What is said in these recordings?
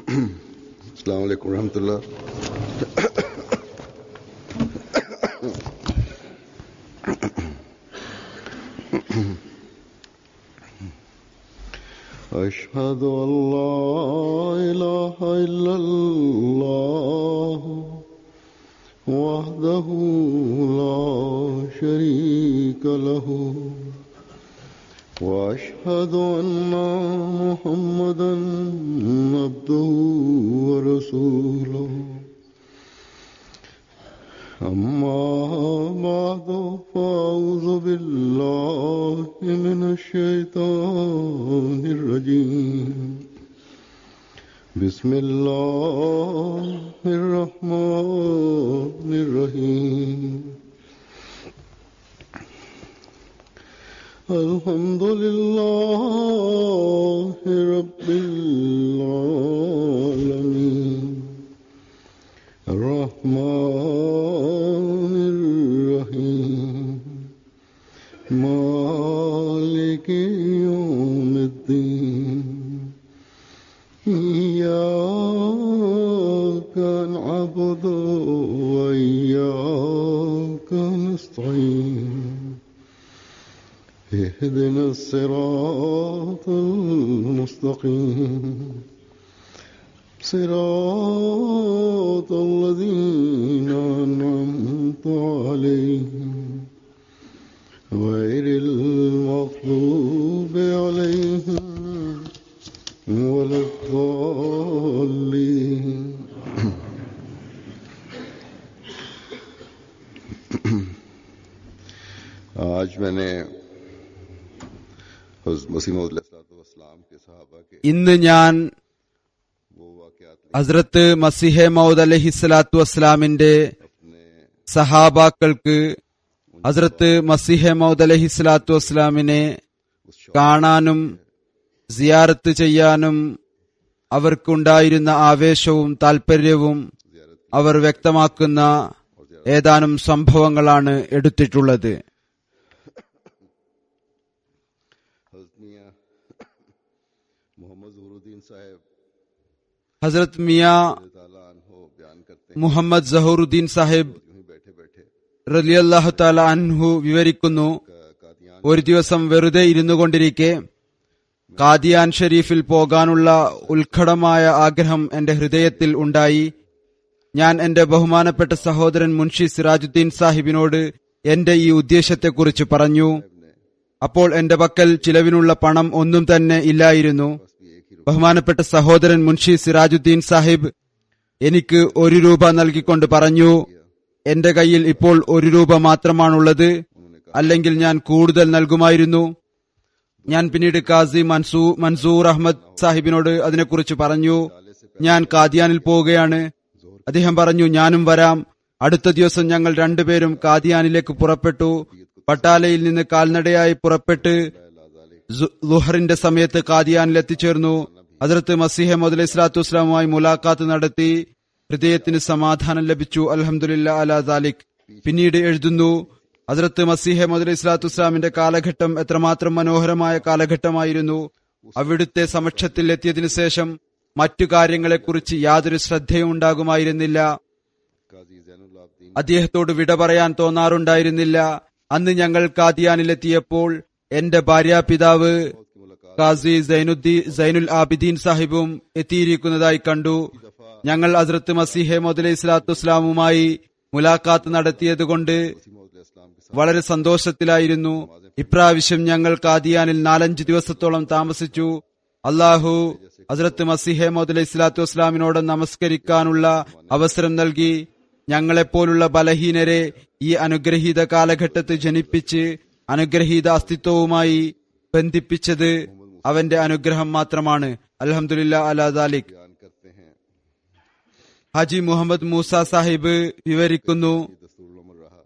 अस्सलाम वालेकुम रहमतुल्लाह أشهد أن لا إله إلا الله وحده لا شريك له واشهد ان محمدا عبده ورسوله اما بعد فاعوذ بالله من الشيطان الرجيم بسم الله الرحمن الرحيم الحمد لله رب العالمين الرحمن الرحيم مالك يوم الدين إياك نعبد وإياك نستعين اهدنا الصراط المستقيم صراط الذين أنعمت عليهم غير المغضوب عليهم ولا الضالين आज मैंने मसीम के सहाबा के ഇന്ന് ഞാൻ वो वाकयात ഹസ്രത്ത് മസിഹെ മൗദ് അലഹി സ്വലാത്തു വസ്സലാമിന്റെ अपने സഹാബാക്കൾക്ക് ഹസ്രത്ത് മസിഹെ മൗദ് അലഹി സ്വലാത്തു വസ്സലാമിനെ കാണാനും സിയാറത്ത് ചെയ്യാനും അവർക്കുണ്ടായിരുന്ന ആവേശവും താൽപര്യവും അവർ വ്യക്തമാക്കുന്ന ഏതാനും സംഭവങ്ങളാണ് എടുത്തിട്ടുള്ളത് हजरत मियाँ मोहम्मद जहरुद्दीन साहब ഹസ്രത്ത് മിയ ताला हो बयान करते മുഹമ്മദ് ജഹൂറുദ്ദീൻ സാഹിബ് हैं यूं ही बैठे बैठे റലിയല്ലാഹു താല അൻഹു വിവരിക്കുന്നു कादियान ഒരു ദിവസം വെറുതെ ഇരുന്നു കൊണ്ടിരിക്കെ കാദിയാൻ ഷരീഫിൽ പോകാനുള്ള ഉത്കടമായ ആഗ്രഹം എന്റെ ഹൃദയത്തിൽ ഉണ്ടായി ഞാൻ എന്റെ ബഹുമാനപ്പെട്ട സഹോദരൻ മുൻഷി സിറാജുദ്ദീൻ സാഹിബിനോട് എന്റെ ഈ ഉദ്ദേശത്തെക്കുറിച്ച് പറഞ്ഞു അപ്പോൾ എന്റെ പക്കൽ ചിലവിനുള്ള പണം ഒന്നും തന്നെ ഇല്ലായിരുന്നു ബഹുമാനപ്പെട്ട സഹോദരൻ മുൻഷി സിറാജുദ്ദീൻ സാഹിബ് എനിക്ക് ഒരു രൂപ നൽകിക്കൊണ്ട് പറഞ്ഞു എന്റെ കയ്യിൽ ഇപ്പോൾ ഒരു രൂപ മാത്രമാണുള്ളത് അല്ലെങ്കിൽ ഞാൻ കൂടുതൽ നൽകുമായിരുന്നു ഞാൻ പിന്നീട് കാസി മൻസൂ മൻസൂർ അഹമ്മദ് സാഹിബിനോട് അതിനെക്കുറിച്ച് പറഞ്ഞു ഞാൻ കാദിയാനിൽ പോവുകയാണ് അദ്ദേഹം പറഞ്ഞു ഞാനും വരാം അടുത്ത ദിവസം ഞങ്ങൾ രണ്ടുപേരും കാദിയാനിലേക്ക് പുറപ്പെട്ടു പട്ടാലയിൽ നിന്ന് കാൽനടയായി പുറപ്പെട്ട് സു- ലുഹറിന്റെ സമയത്ത് കാദിയാനിൽ എത്തിച്ചേർന്നു അതിർത്ത് മസിഹ മുതലി ഇസ്ലാത്തു വസ്സലാമുമായി മുലാഖാത്ത് നടത്തി ഹൃദയത്തിന് സമാധാനം ലഭിച്ചു അലഹമുല്ല അലാ ദാലിക് പിന്നീട് എഴുതുന്നു ഹസ്രത്ത് മസീഹ മുതലി ഇസ്ലാത്തു വസ്സലാമിന്റെ കാലഘട്ടം എത്രമാത്രം മനോഹരമായ കാലഘട്ടമായിരുന്നു അവിടുത്തെ സമക്ഷത്തിൽ എത്തിയതിനു ശേഷം മറ്റു കാര്യങ്ങളെക്കുറിച്ച് യാതൊരു ശ്രദ്ധയും ഉണ്ടാകുമായിരുന്നില്ല काजी जैनुल आबदीन അദ്ദേഹത്തോട് വിട പറയാൻ തോന്നാറുണ്ടായിരുന്നില്ല അന്ന് ഞങ്ങൾ കാദിയാനിലെത്തിയപ്പോൾ എന്റെ ഭാര്യാപിതാവ് കാസി സൈനുദ്ദീ സൈനുൽ ആബിദീൻ സാഹിബും എത്തിയിരിക്കുന്നതായി കണ്ടു ഞങ്ങൾ ഹസ്രത്ത് മസീഹെ മുതലി ഇസ്ലാത്തു വസ്സലാമുമായി മുലാഖാത്ത് നടത്തിയതുകൊണ്ട് मौद इस्लाम के വളരെ സന്തോഷത്തിലായിരുന്നു ഇപ്രാവശ്യം ഞങ്ങൾ കാദിയാനിൽ നാലഞ്ച് ദിവസത്തോളം താമസിച്ചു അള്ളാഹു ഹസ്രത്ത് മസിഹെ മുതലി ഇസ്ലാത്തു വസ്സലാമിനോട് നമസ്കരിക്കാനുള്ള അവസരം നൽകി ഞങ്ങളെപ്പോലുള്ള ബലഹീനരെ ഈ അനുഗ്രഹീത കാലഘട്ടത്തിൽ ജനിപ്പിച്ച് അനുഗ്രഹീത അസ്തിത്വവുമായി ബന്ധിപ്പിച്ചത് അവന്റെ അനുഗ്രഹം മാത്രമാണ് അലഹമുല്ല അലാദാലിക് बयान करते हैं ഹാജി മുഹമ്മദ് മൂസ സാഹിബ് വിവരിക്കുന്നു दस्तूर उमर रहा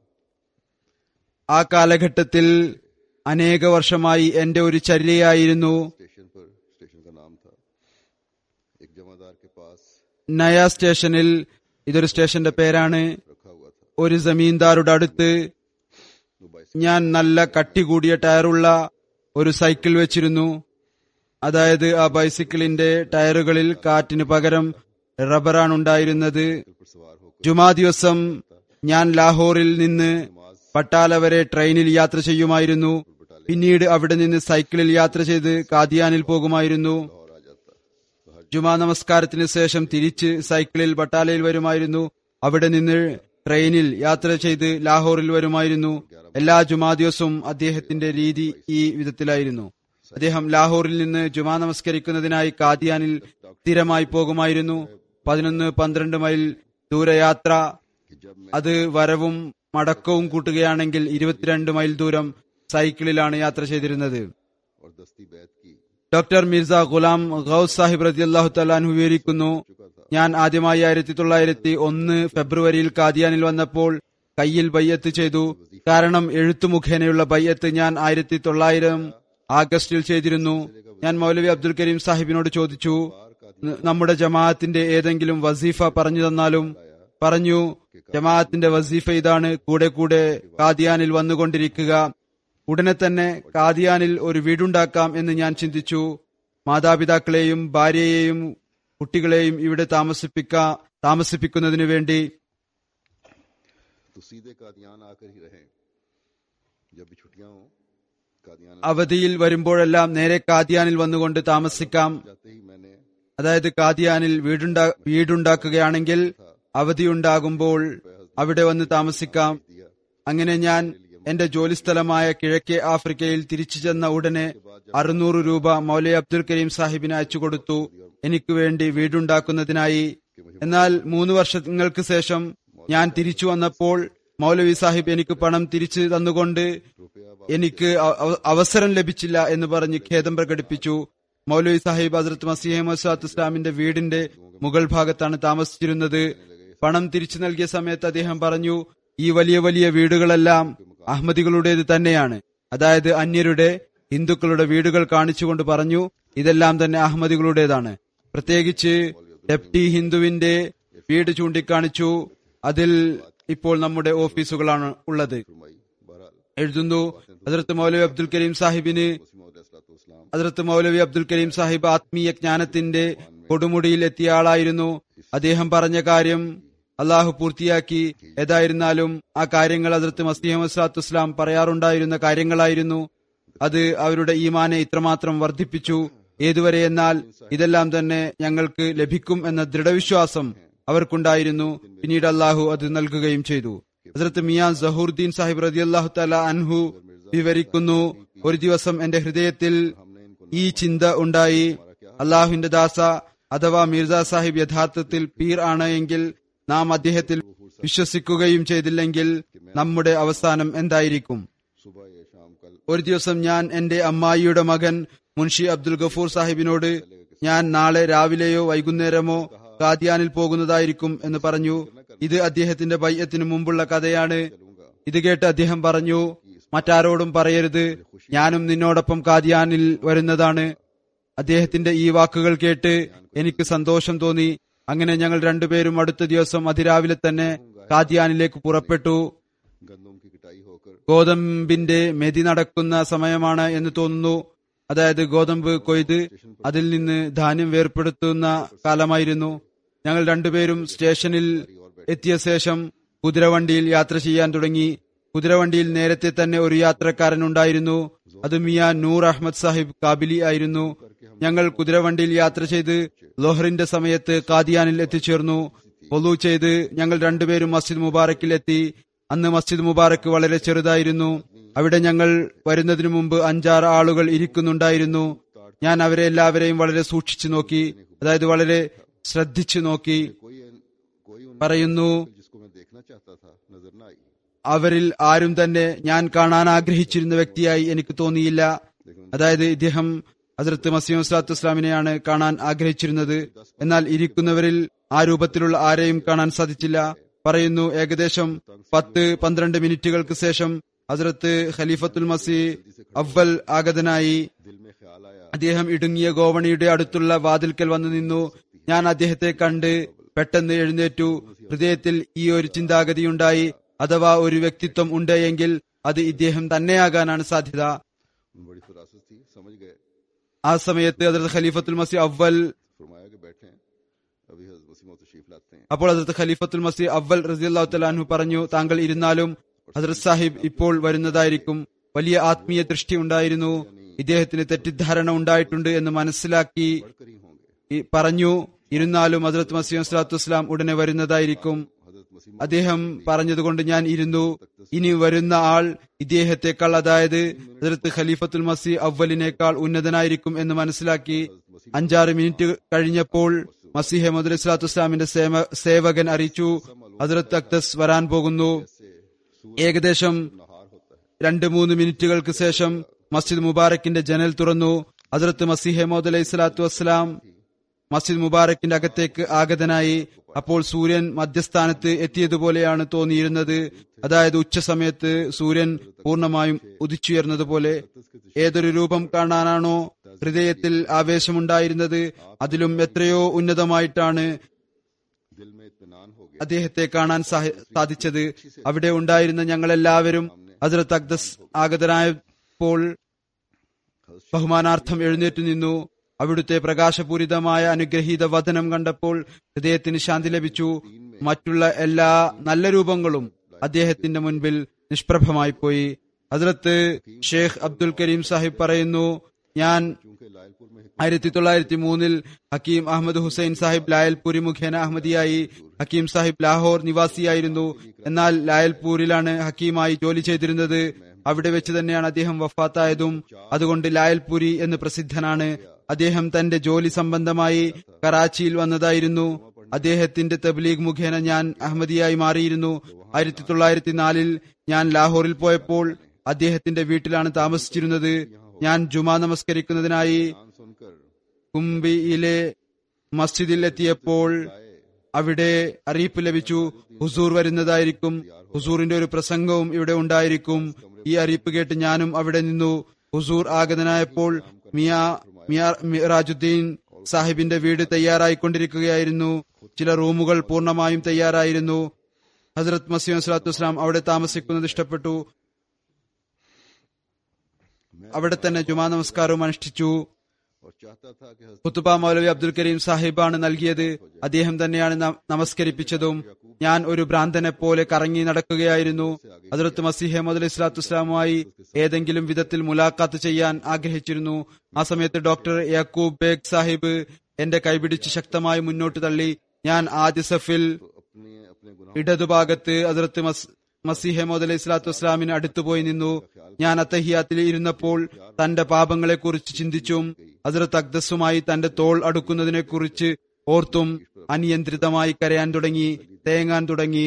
ആ കാലഘട്ടത്തിൽ അനേക വർഷമായി എന്റെ ഒരു ചര്യയായിരുന്നു स्टेशन पर स्टेशन का नाम था एक जमादार के पास നയ സ്റ്റേഷനിൽ ഇതൊരു സ്റ്റേഷന്റെ പേരാണ് रखा हुआ था ഒരു ജമീന്ദാരുടെ അടുത്ത് वो बाइस ഞാൻ നല്ല കട്ടി കൂടിയ ടയറുള്ള ഒരു സൈക്കിൾ വെച്ചിരുന്നു അതായത് ആ ബൈസിക്കിളിന്റെ ടയറുകളിൽ കാറ്റിന് പകരം റബ്ബറാണ് ഉണ്ടായിരുന്നത് पर सवार होकर ജുമാ ദിവസം ഞാൻ ലാഹോറിൽ നിന്ന് പട്ടാല വരെ ട്രെയിനിൽ യാത്ര ചെയ്യുമായിരുന്നു പിന്നീട് അവിടെ നിന്ന് സൈക്കിളിൽ യാത്ര ചെയ്ത് കാദിയാനിൽ പോകുമായിരുന്നു और आ जाता तो हज ജുമാ നമസ്കാരത്തിന് ശേഷം തിരിച്ച് സൈക്കിളിൽ ബട്ടാലയിൽ വരുമായിരുന്നു അവിടെ നിന്ന് ട്രെയിനിൽ യാത്ര ചെയ്ത് ലാഹോറിൽ വരുമായിരുന്നു എല്ലാ ജുമാ ദിവസവും അദ്ദേഹത്തിന്റെ രീതി ഈ വിധത്തിലായിരുന്നു അദ്ദേഹം ലാഹോറിൽ നിന്ന് ജുമാ നമസ്കരിക്കുന്നതിനായി കാദിയാനിൽ സ്ഥിരമായി പോകുമായിരുന്നു പതിനൊന്ന് പന്ത്രണ്ട് മൈൽ ദൂരയാത്ര कि जब मैं അത് വരവും മടക്കവും കൂട്ടുകയാണെങ്കിൽ ഇരുപത്തിരണ്ട് മൈൽ ദൂരം സൈക്കിളിലാണ് യാത്ര ചെയ്തിരുന്നത് और दस्ती बैत की ഡോക്ടർ മിർസ ഗുലാം ഗൌസ് സാഹിബ് റതി അള്ളാഹു തലാൻ വിവരിക്കുന്നു ഞാൻ ആദ്യമായി ആയിരത്തി തൊള്ളായിരത്തി ഒന്ന് ഫെബ്രുവരിയിൽ കാദിയാനിൽ വന്നപ്പോൾ കയ്യിൽ ബയ്യത്ത് ചെയ്തു കാരണം എഴുത്തു മുഖേനയുള്ള ബയ്യത്ത് ഞാൻ ആയിരത്തി തൊള്ളായിരം ആഗസ്റ്റിൽ ചെയ്തിരുന്നു ഞാൻ മൗലവി അബ്ദുൽ കരീം സാഹിബിനോട് ചോദിച്ചു "ന- നമ്മുടെ ജമാഅത്തിന്റെ ഏതെങ്കിലും വസീഫ പറഞ്ഞു തന്നാലും പറഞ്ഞു ജമാഅത്തിന്റെ വസീഫ ഇതാണ് കൂടെ കൂടെ കാദിയാനിൽ വന്നുകൊണ്ടിരിക്കുക ഉടനെ തന്നെ കാദിയാനിൽ ഒരു വീടുണ്ടാക്കാം എന്ന് ഞാൻ ചിന്തിച്ചു മാതാപിതാക്കളെയും ഭാര്യയെയും കുട്ടികളെയും ഇവിടെ താമസിപ്പിക്കാ താമസിപ്പിക്കുന്നതിനു വേണ്ടി तो सीधे कादियान आकर ही रहे जब भी छुट्टियां हो कादियान അവധിയിൽ വരുമ്പോഴെല്ലാം നേരെ കാദിയാനിൽ വന്നുകൊണ്ട് താമസിക്കാം जाते ही मैंने അതായത് കാദിയാനിൽ വീടുണ്ടാ വീടുണ്ടാക്കുകയാണെങ്കിൽ അവധിയുണ്ടാകുമ്പോൾ അവിടെ വന്ന് താമസിക്കാം दिया അങ്ങനെ ഞാൻ എന്റെ ജോലിസ്ഥലമായ കിഴക്കേ ആഫ്രിക്കയിൽ തിരിച്ചു ചെന്ന ഉടനെ അറുന്നൂറ് രൂപ മൗലൈ അബ്ദുൽ കരീം സാഹിബിന് അയച്ചു കൊടുത്തു എനിക്ക് വേണ്ടി വീടുണ്ടാക്കുന്നതിനായി എന്നാൽ മൂന്ന് വർഷങ്ങൾക്ക് ശേഷം ഞാൻ തിരിച്ചു വന്നപ്പോൾ മൗലവി സാഹിബ് എനിക്ക് പണം തിരിച്ചു തന്നുകൊണ്ട് എനിക്ക് അ- അവ- അവസരം ലഭിച്ചില്ല എന്ന് പറഞ്ഞ് ഖേദം പ്രകടിപ്പിച്ചു മൗലവി സാഹിബ് ഹസ്രത്ത് മസീഹ് മസാത്ത് ഇസ്ലാമിന്റെ വീടിന്റെ മുകൾ ഭാഗത്താണ് താമസിച്ചിരുന്നത് പണം തിരിച്ചു നൽകിയ സമയത്ത് അദ്ദേഹം പറഞ്ഞു ഈ വലിയ വലിയ വീടുകളെല്ലാം അഹമ്മദികളുടേത് തന്നെയാണ് അതായത് അന്യരുടെ ഹിന്ദുക്കളുടെ വീടുകൾ കാണിച്ചുകൊണ്ട് പറഞ്ഞു ഇതെല്ലാം തന്നെ അഹമ്മദികളുടേതാണ് പ്രത്യേകിച്ച് ഡെപ്റ്റി ഹിന്ദുവിന്റെ വീട് ചൂണ്ടിക്കാണിച്ചു അതിൽ ഇപ്പോൾ നമ്മുടെ ഓഫീസുകളാണ് ഉള്ളത് फरमाई बहरहाल എഴുതുന്നു ഹജറത്ത് മൗലവി അബ്ദുൽ കരീം സാഹിബിന് वसीम ഹജറത്ത് മൗലവി അബ്ദുൽ കരീം സാഹിബ് ആത്മീയ ജ്ഞാനത്തിന്റെ കൊടുമുടിയിൽ എത്തിയ ആളായിരുന്നു അദ്ദേഹം പറഞ്ഞ കാര്യം അള്ളാഹു പൂർത്തിയാക്കി ഏതായിരുന്നാലും ആ കാര്യങ്ങൾ ഹജറത്ത് മസീഹ് മസ്ലാത്തു ഇസ്ലാം പറയാറുണ്ടായിരുന്ന കാര്യങ്ങളായിരുന്നു അത് അവരുടെ ഈമാനെ ഇത്രമാത്രം വർദ്ധിപ്പിച്ചു ഏതുവരെ എന്നാൽ ഇതെല്ലാം തന്നെ ഞങ്ങൾക്ക് ലഭിക്കും എന്ന ദൃഢവിശ്വാസം അവർക്കുണ്ടായിരുന്നു പിന്നീട് അള്ളാഹു അത് നൽകുകയും ചെയ്തു ഹസരത്ത് മിയാൻ സഹൂർദ്ദീൻ സാഹിബ് റതി അള്ളാഹു തല അൻഹു വിവരിക്കുന്നു ഒരു ദിവസം എന്റെ ഹൃദയത്തിൽ ഈ ചിന്ത ഉണ്ടായി അള്ളാഹുവിന്റെ ദാസ അഥവാ മിർസ സാഹിബ് യഥാർത്ഥത്തിൽ പീർ ആണ് എങ്കിൽ നാം അദ്ദേഹത്തിൽ വിശ്വസിക്കുകയും ചെയ്തില്ലെങ്കിൽ നമ്മുടെ അവസാനം എന്തായിരിക്കും सुबह या शाम कल ഒരു ദിവസം ഞാൻ എന്റെ അമ്മായിയുടെ മകൻ മുൻഷി അബ്ദുൽ ഗഫൂർ സാഹിബിനോട് ഞാൻ നാളെ രാവിലെയോ വൈകുന്നേരമോ കാദിയാനിൽ പോകുന്നതായിരിക്കും എന്ന് പറഞ്ഞു ഇത് അദ്ദേഹത്തിന്റെ ബയ്യത്തിന് മുമ്പുള്ള കഥയാണ് ഇത് കേട്ട് അദ്ദേഹം പറഞ്ഞു മറ്റാരോടും പറയരുത് ഞാനും നിന്നോടൊപ്പം കാദിയാനിൽ വരുന്നതാണ് അദ്ദേഹത്തിന്റെ ഈ വാക്കുകൾ കേട്ട് എനിക്ക് സന്തോഷം തോന്നി അങ്ങനെ ഞങ്ങൾ രണ്ടുപേരും അടുത്ത ദിവസം അതിരാവിലെ തന്നെ കാദിയാനിലേക്ക് പുറപ്പെട്ടു गंदम की कटाई होकर ഗോതമ്പിന്റെ മെതി നടക്കുന്ന സമയമാണ് എന്ന് തോന്നുന്നു അതായത് ഗോതമ്പ് കൊയ്ത് അതിൽ നിന്ന് ധാന്യം വേർപ്പെടുത്തുന്ന കാലമായിരുന്നു ഞങ്ങൾ രണ്ടുപേരും സ്റ്റേഷനിൽ എത്തിയ ശേഷം കുതിരവണ്ടിയിൽ യാത്ര ചെയ്യാൻ തുടങ്ങി കുതിരവണ്ടിയിൽ നേരത്തെ തന്നെ ഒരു യാത്രക്കാരൻ ഉണ്ടായിരുന്നു അത് മിയ നൂർ അഹമ്മദ് സാഹിബ് കാബിലി ആയിരുന്നു ഞങ്ങൾ കുതിരവണ്ടിയിൽ യാത്ര ചെയ്ത് ലോഹറിന്റെ സമയത്ത് കാദിയാനിൽ എത്തിച്ചേർന്നു പൊതു ചെയ്ത് ഞങ്ങൾ രണ്ടുപേരും മസ്ജിദ് മുബാറക്കിൽ എത്തി അന്ന് മസ്ജിദ് മുബാറക്ക് വളരെ ചെറുതായിരുന്നു അവിടെ ഞങ്ങൾ വരുന്നതിനു മുമ്പ് അഞ്ചാറ് ആളുകൾ ഇരിക്കുന്നുണ്ടായിരുന്നു ഞാൻ അവരെ എല്ലാവരെയും വളരെ സൂക്ഷിച്ചു നോക്കി അതായത് വളരെ ശ്രദ്ധിച്ചു നോക്കി कोई कोई उन പറയുന്നു जिसको मैं देखना चाहता था नजर न आई അവരിൽ ആരും തന്നെ ഞാൻ കാണാൻ ആഗ്രഹിച്ചിരുന്ന വ്യക്തിയായി എനിക്ക് തോന്നിയില്ല അതായത് ഇദ്ദേഹം ഹസരത്ത് മസീം സ്വലാത്തു ഇസ്ലാമിനെയാണ് കാണാൻ ആഗ്രഹിച്ചിരുന്നത് എന്നാൽ ഇരിക്കുന്നവരിൽ ആ രൂപത്തിലുള്ള ആരെയും കാണാൻ സാധിച്ചില്ല പറയുന്നു ഏകദേശം പത്ത് പന്ത്രണ്ട് മിനിറ്റുകൾക്ക് ശേഷം ഹസരത്ത് ഖലീഫത്തുൽ മസി അവൽ ആഗതനായി दिल में ख्याल आया അദ്ദേഹം ഇടുങ്ങിയ ഗോവണിയുടെ അടുത്തുള്ള വാതിൽക്കൽ വന്നു നിന്നു ഞാൻ അദ്ദേഹത്തെ കണ്ട് പെട്ടെന്ന് എഴുന്നേറ്റു ഹൃദയത്തിൽ ഈ ഒരു ചിന്താഗതിയുണ്ടായി അഥവാ ഒരു വ്യക്തിത്വം ഉണ്ട് എങ്കിൽ അത് ഇദ്ദേഹം തന്നെയാകാനാണ് സാധ്യത बड़ी फरासत थी समझ गए ആ സമയത്ത് ഹജറത്ത് ഖലീഫത്തുൽ മസി അവൽ फरमाया कि बैठे हैं अभी हजरत वसीम तशरीफ लाते हैं അപ്പോൾ ഹജറത്ത് ഖലീഫത്തുൽ മസി അവൽ റസിയല്ലാഹു തലാൻഹു പറഞ്ഞു താങ്കൾ ഇരുന്നാലും ഹജറത് സാഹിബ് ഇപ്പോൾ വരുന്നതായിരിക്കും വലിയ ആത്മീയ ദൃഷ്ടി ഉണ്ടായിരുന്നു ഇദ്ദേഹത്തിന് തെറ്റിദ്ധാരണ ഉണ്ടായിട്ടുണ്ട് എന്ന് മനസ്സിലാക്കി पढ़कर ही होंगे ഈ പറഞ്ഞു ഇരുന്നാലും ഹജറത്ത് മസീം സ്വലാത്തു വസ്സലാം ഉടനെ വരുന്നതായിരിക്കും हजरत वसीम അദ്ദേഹം പറഞ്ഞതുകൊണ്ട് ഞാൻ ഇരുന്നു ഇനി വരുന്ന ആൾ ഇദ്ദേഹത്തെക്കാൾ അതായത് ഹജറത്ത് ഖലീഫത്തുൽ മസി അവലിനേക്കാൾ ഉന്നതനായിരിക്കും എന്ന് മനസ്സിലാക്കി അഞ്ചാറ് മിനിറ്റ് കഴിഞ്ഞപ്പോൾ മസീഹ് മുദ് ഇസ്ലാത്തു വസ്സലാമിന്റെ സേവ- സേവകൻ അറിയിച്ചു ഹജറത്ത് അക്തസ് വരാൻ പോകുന്നു ഏകദേശം नहार होता है രണ്ട് മൂന്ന് മിനിറ്റുകൾക്ക് ശേഷം മസ്ജിദ് മുബാറക്കിന്റെ ജനൽ തുറന്നു ഹജറത്ത് മസീഹ് മോദ് അലൈഹി സ്വലാത്തു വസ്സലാം മസ്ജിദ് മുബാറക്കിന്റെ അകത്തേക്ക് ആഗതനായി അപ്പോൾ സൂര്യൻ മധ്യസ്ഥാനത്ത് എത്തിയതുപോലെയാണ് തോന്നിയിരുന്നത് അതായത് ഉച്ച സമയത്ത് സൂര്യൻ പൂർണ്ണമായും ഉദിച്ചുയർന്നതുപോലെ ഏതൊരു രൂപം കാണാനാണോ ഹൃദയത്തിൽ ആവേശമുണ്ടായിരുന്നത് അതിലും എത്രയോ ഉന്നതമായിട്ടാണ് दिल में इत्मीनान हो गया അദ്ദേഹത്തെ കാണാൻ സാഹ- സാധിച്ചത് അവിടെ ഉണ്ടായിരുന്ന ഞങ്ങളെല്ലാവരും ഹജറത്ത് അക്ദസ് ആഗതനായപ്പോൾ ബഹുമാനാർത്ഥം എഴുന്നേറ്റു നിന്നു അവിടുത്തെ പ്രകാശപൂരിതമായ അനുഗ്രഹീത വചനം കണ്ടപ്പോൾ ഹൃദയത്തിന് ശാന്തി ലഭിച്ചു മറ്റുള്ള എല്ലാ നല്ല രൂപങ്ങളും അദ്ദേഹത്തിന്റെ മുൻപിൽ നിഷ്പ്രഭമായി പോയി ഹജറത്ത് ഷേഖ് അബ്ദുൽ കരീം സാഹിബ് പറയുന്നു ഞാൻ क्योंकि लायलपुर में ആയിരത്തി തൊള്ളായിരത്തി മൂന്നിൽ ഹക്കീം അഹമ്മദ് ഹുസൈൻ സാഹിബ് ലായൽപൂരി മുഖേന അഹമ്മദിയായി ഹക്കീം സാഹിബ് ലാഹോർ നിവാസിയായിരുന്നു എന്നാൽ ലായൽപൂരിലാണ് ഹക്കീമായി ജോലി ചെയ്തിരുന്നത് അവിടെ വെച്ച് തന്നെയാണ് അദ്ദേഹം വഫാത്തായതും അതുകൊണ്ട് ലായൽപൂരി എന്ന് പ്രസിദ്ധനാണ് അദ്ദേഹം തന്റെ ജോലി സംബന്ധമായി കറാച്ചിയിൽ വന്നതായിരുന്നു അദ്ദേഹത്തിന്റെ തബ്ലീഗ് മുഖേന ഞാൻ അഹമ്മദിയായി മാറിയിരുന്നു ആയിരത്തി തൊള്ളായിരത്തി നാലിൽ ഞാൻ ലാഹോറിൽ പോയപ്പോൾ അദ്ദേഹത്തിന്റെ വീട്ടിലാണ് താമസിച്ചിരുന്നത് ഞാൻ ജുമാ നമസ്കരിക്കുന്നതിനായി नाम सुनकर കുംബിയിലെ മസ്ജിദിൽ എത്തിയപ്പോൾ അവിടെ അറിയിപ്പ് ലഭിച്ചു ഹുസൂർ വരുന്നതായിരിക്കും ഹുസൂറിന്റെ ഒരു പ്രസംഗവും ഇവിടെ ഉണ്ടായിരിക്കും ഈ അറിയിപ്പ് കേട്ട് ഞാനും അവിടെ നിന്നു ഹുസൂർ ആഗതനായപ്പോൾ മിയ മിയ- മിറാജുദ്ദീൻ സാഹിബിന്റെ വീട് തയ്യാറായിക്കൊണ്ടിരിക്കുകയായിരുന്നു ചില റൂമുകൾ പൂർണ്ണമായും തയ്യാറായിരുന്നു ഹസരത് മസീം സ്വലാത്തു വസ്സലാം അവിടെ താമസിക്കുന്നത് ഇഷ്ടപ്പെട്ടു അവിടെ തന്നെ ജുമാ നമസ്കാരവും അനുഷ്ഠിച്ചു और चाहता था कि हजरत കുത്തുബ മൗലവി അബ്ദുൽ കരീം സാഹിബാണ് നൽകിയത് അദ്ദേഹം തന്നെയാണ് ന- നമസ്കരിപ്പിച്ചതും ഞാൻ ഒരു ഭ്രാന്തനെ പോലെ കറങ്ങി നടക്കുകയായിരുന്നു അതിർത്ത് മസിഹെ മുതൽ ഇസ്ലാത്തു ഇസ്ലാമുമായി ഏതെങ്കിലും വിധത്തിൽ മുലാഖാത്ത് ചെയ്യാൻ ആഗ്രഹിച്ചിരുന്നു ആ സമയത്ത് ഡോക്ടർ യാക്കൂബ് ബേഗ് സാഹിബ് എന്റെ കൈപിടിച്ച് ശക്തമായി മുന്നോട്ട് തള്ളി ഞാൻ ആദ്യ സഫിൽ अपने अपने गुनाह ഇടതുഭാഗത്ത് അതിർത്ത് മസീഹെ മുതൽ ഇസ്ലാത്തു വസ്സലാമിന് അടുത്തുപോയി നിന്നു ഞാൻ അത്തഹിയാത്തിൽ ഇരുന്നപ്പോൾ തന്റെ പാപങ്ങളെക്കുറിച്ച് ചിന്തിച്ചും അതിർത്ത് അഗ്ദസുമായി തന്റെ തോൾ അടുക്കുന്നതിനെ കുറിച്ച് ഓർത്തും അനിയന്ത്രിതമായി കരയാൻ തുടങ്ങി തേങ്ങാൻ തുടങ്ങി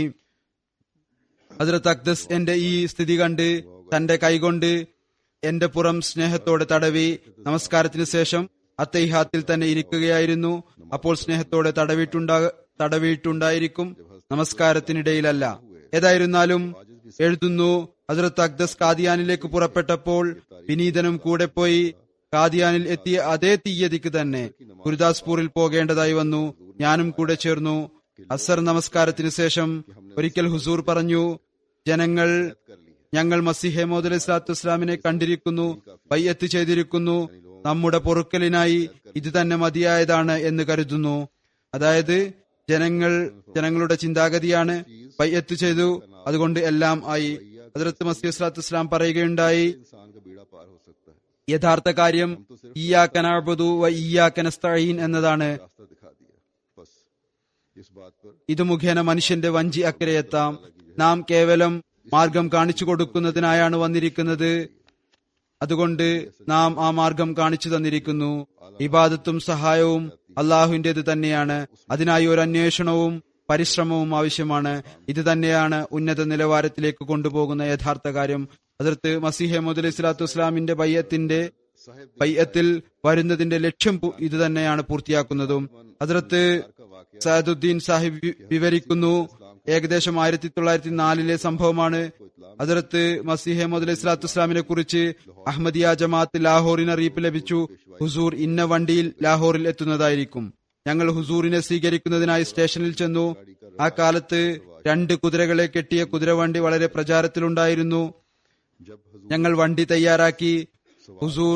ഹസ്രത്ത് അക്ദസ് എന്റെ ഈ സ്ഥിതി കണ്ട് തന്റെ കൈകൊണ്ട് എന്റെ പുറം സ്നേഹത്തോടെ തടവി നമസ്കാരത്തിന് ശേഷം അത്തൈഹാത്തിൽ തന്നെ ഇരിക്കുകയായിരുന്നു അപ്പോൾ സ്നേഹത്തോടെ തടവിയിട്ടുണ്ടാ തടവിയിട്ടുണ്ടായിരിക്കും നമസ്കാരത്തിനിടയിലല്ല ഏതായിരുന്നാലും എഴുതുന്നു ഹസ്രത്ത് അക്ദസ് കാദിയാനിലേക്ക് പുറപ്പെട്ടപ്പോൾ വിനീതനും കൂടെ പോയി കാദിയാനിൽ എത്തിയ അതേ തീയതിക്ക് തന്നെ ഗുരുദാസ്പൂരിൽ പോകേണ്ടതായി വന്നു ഞാനും കൂടെ ചേർന്നു അസർ നമസ്കാരത്തിന് ശേഷം ഒരിക്കൽ ഹുസൂർ പറഞ്ഞു ജനങ്ങൾ ഞങ്ങൾ മസിഹെ മോദ് അലൈഹി സ്വലാത്തു വസ്സലാമിനെ കണ്ടിരിക്കുന്നു ബയ്യത്ത് ചെയ്തിരിക്കുന്നു നമ്മുടെ പൊറുക്കലിനായി ഇത് തന്നെ മതിയായതാണ് എന്ന് കരുതുന്നു അതായത് ജനങ്ങൾ ജനങ്ങളുടെ ചിന്താഗതിയാണ് ബയ്യത്ത് ചെയ്തു അതുകൊണ്ട് എല്ലാം ആയി ഹജറത്ത് മസീഹ് സ്വലാത്തു വസ്സലാം പറയുകയുണ്ടായി इंसान का बीड़ा पार हो सकता है യഥാർത്ഥ കാര്യം ഇയ്യാക്കനബുദു വ ഇയ്യാക്കനസ്തഈൻ എന്നതാണ് रास्ता दिखा दिया बस इस बात पर ഇത് മുഖേന മനുഷ്യന്റെ വഞ്ചി അക്കരയെത്താം നാം കേവലം മാർഗം കാണിച്ചു കൊടുക്കുന്നതിനായാണ് വന്നിരിക്കുന്നത് അതുകൊണ്ട് നാം ആ മാർഗം കാണിച്ചു തന്നിരിക്കുന്നു ഇബാദത്തും സഹായവും അള്ളാഹുവിന്റേത് തന്നെയാണ് അതിനായി ഒരു അന്വേഷണവും പരിശ്രമവും ആവശ്യമാണ് ഇത് തന്നെയാണ് ഉന്നത നിലവാരത്തിലേക്ക് കൊണ്ടുപോകുന്ന യഥാർത്ഥ കാര്യം അതിർത്ത് മസീഹെ മുദലി സ്വലാത്തു വസ്സലാമിന്റെ ബയ്യത്തിന്റെ ബയ്യത്തിൽ വരുന്നതിന്റെ ലക്ഷ്യം പു- ഇത് തന്നെയാണ് പൂർത്തിയാക്കുന്നതും അതിർത്ത് സയദുദ്ദീൻ സാഹിബ് വി- വിവരിക്കുന്നു ഏകദേശം ആയിരത്തി തൊള്ളായിരത്തി നാലിലെ സംഭവമാണ് അതിർത്ത് മസീഹെ മുദലി സ്വലാത്തു വസ്സലാമിനെ കുറിച്ച് അഹമ്മദിയ ജമാഅത്ത് ലാഹോറിന് അറിയിപ്പ് ലഭിച്ചു ഹുസൂർ ഇന്ന വണ്ടിയിൽ ലാഹോറിൽ എത്തുന്നതായിരിക്കും ഞങ്ങൾ ഹുസൂറിനെ സ്വീകരിക്കുന്നതിനായി സ്റ്റേഷനിൽ ചെന്നു ആ കാലത്ത് രണ്ട് കുതിരകളെ കെട്ടിയ കുതിരവണ്ടി വളരെ പ്രചാരത്തിലുണ്ടായിരുന്നു जब हजूर ഞങ്ങൾ വണ്ടി തയ്യാറാക്കി ഹുസൂർ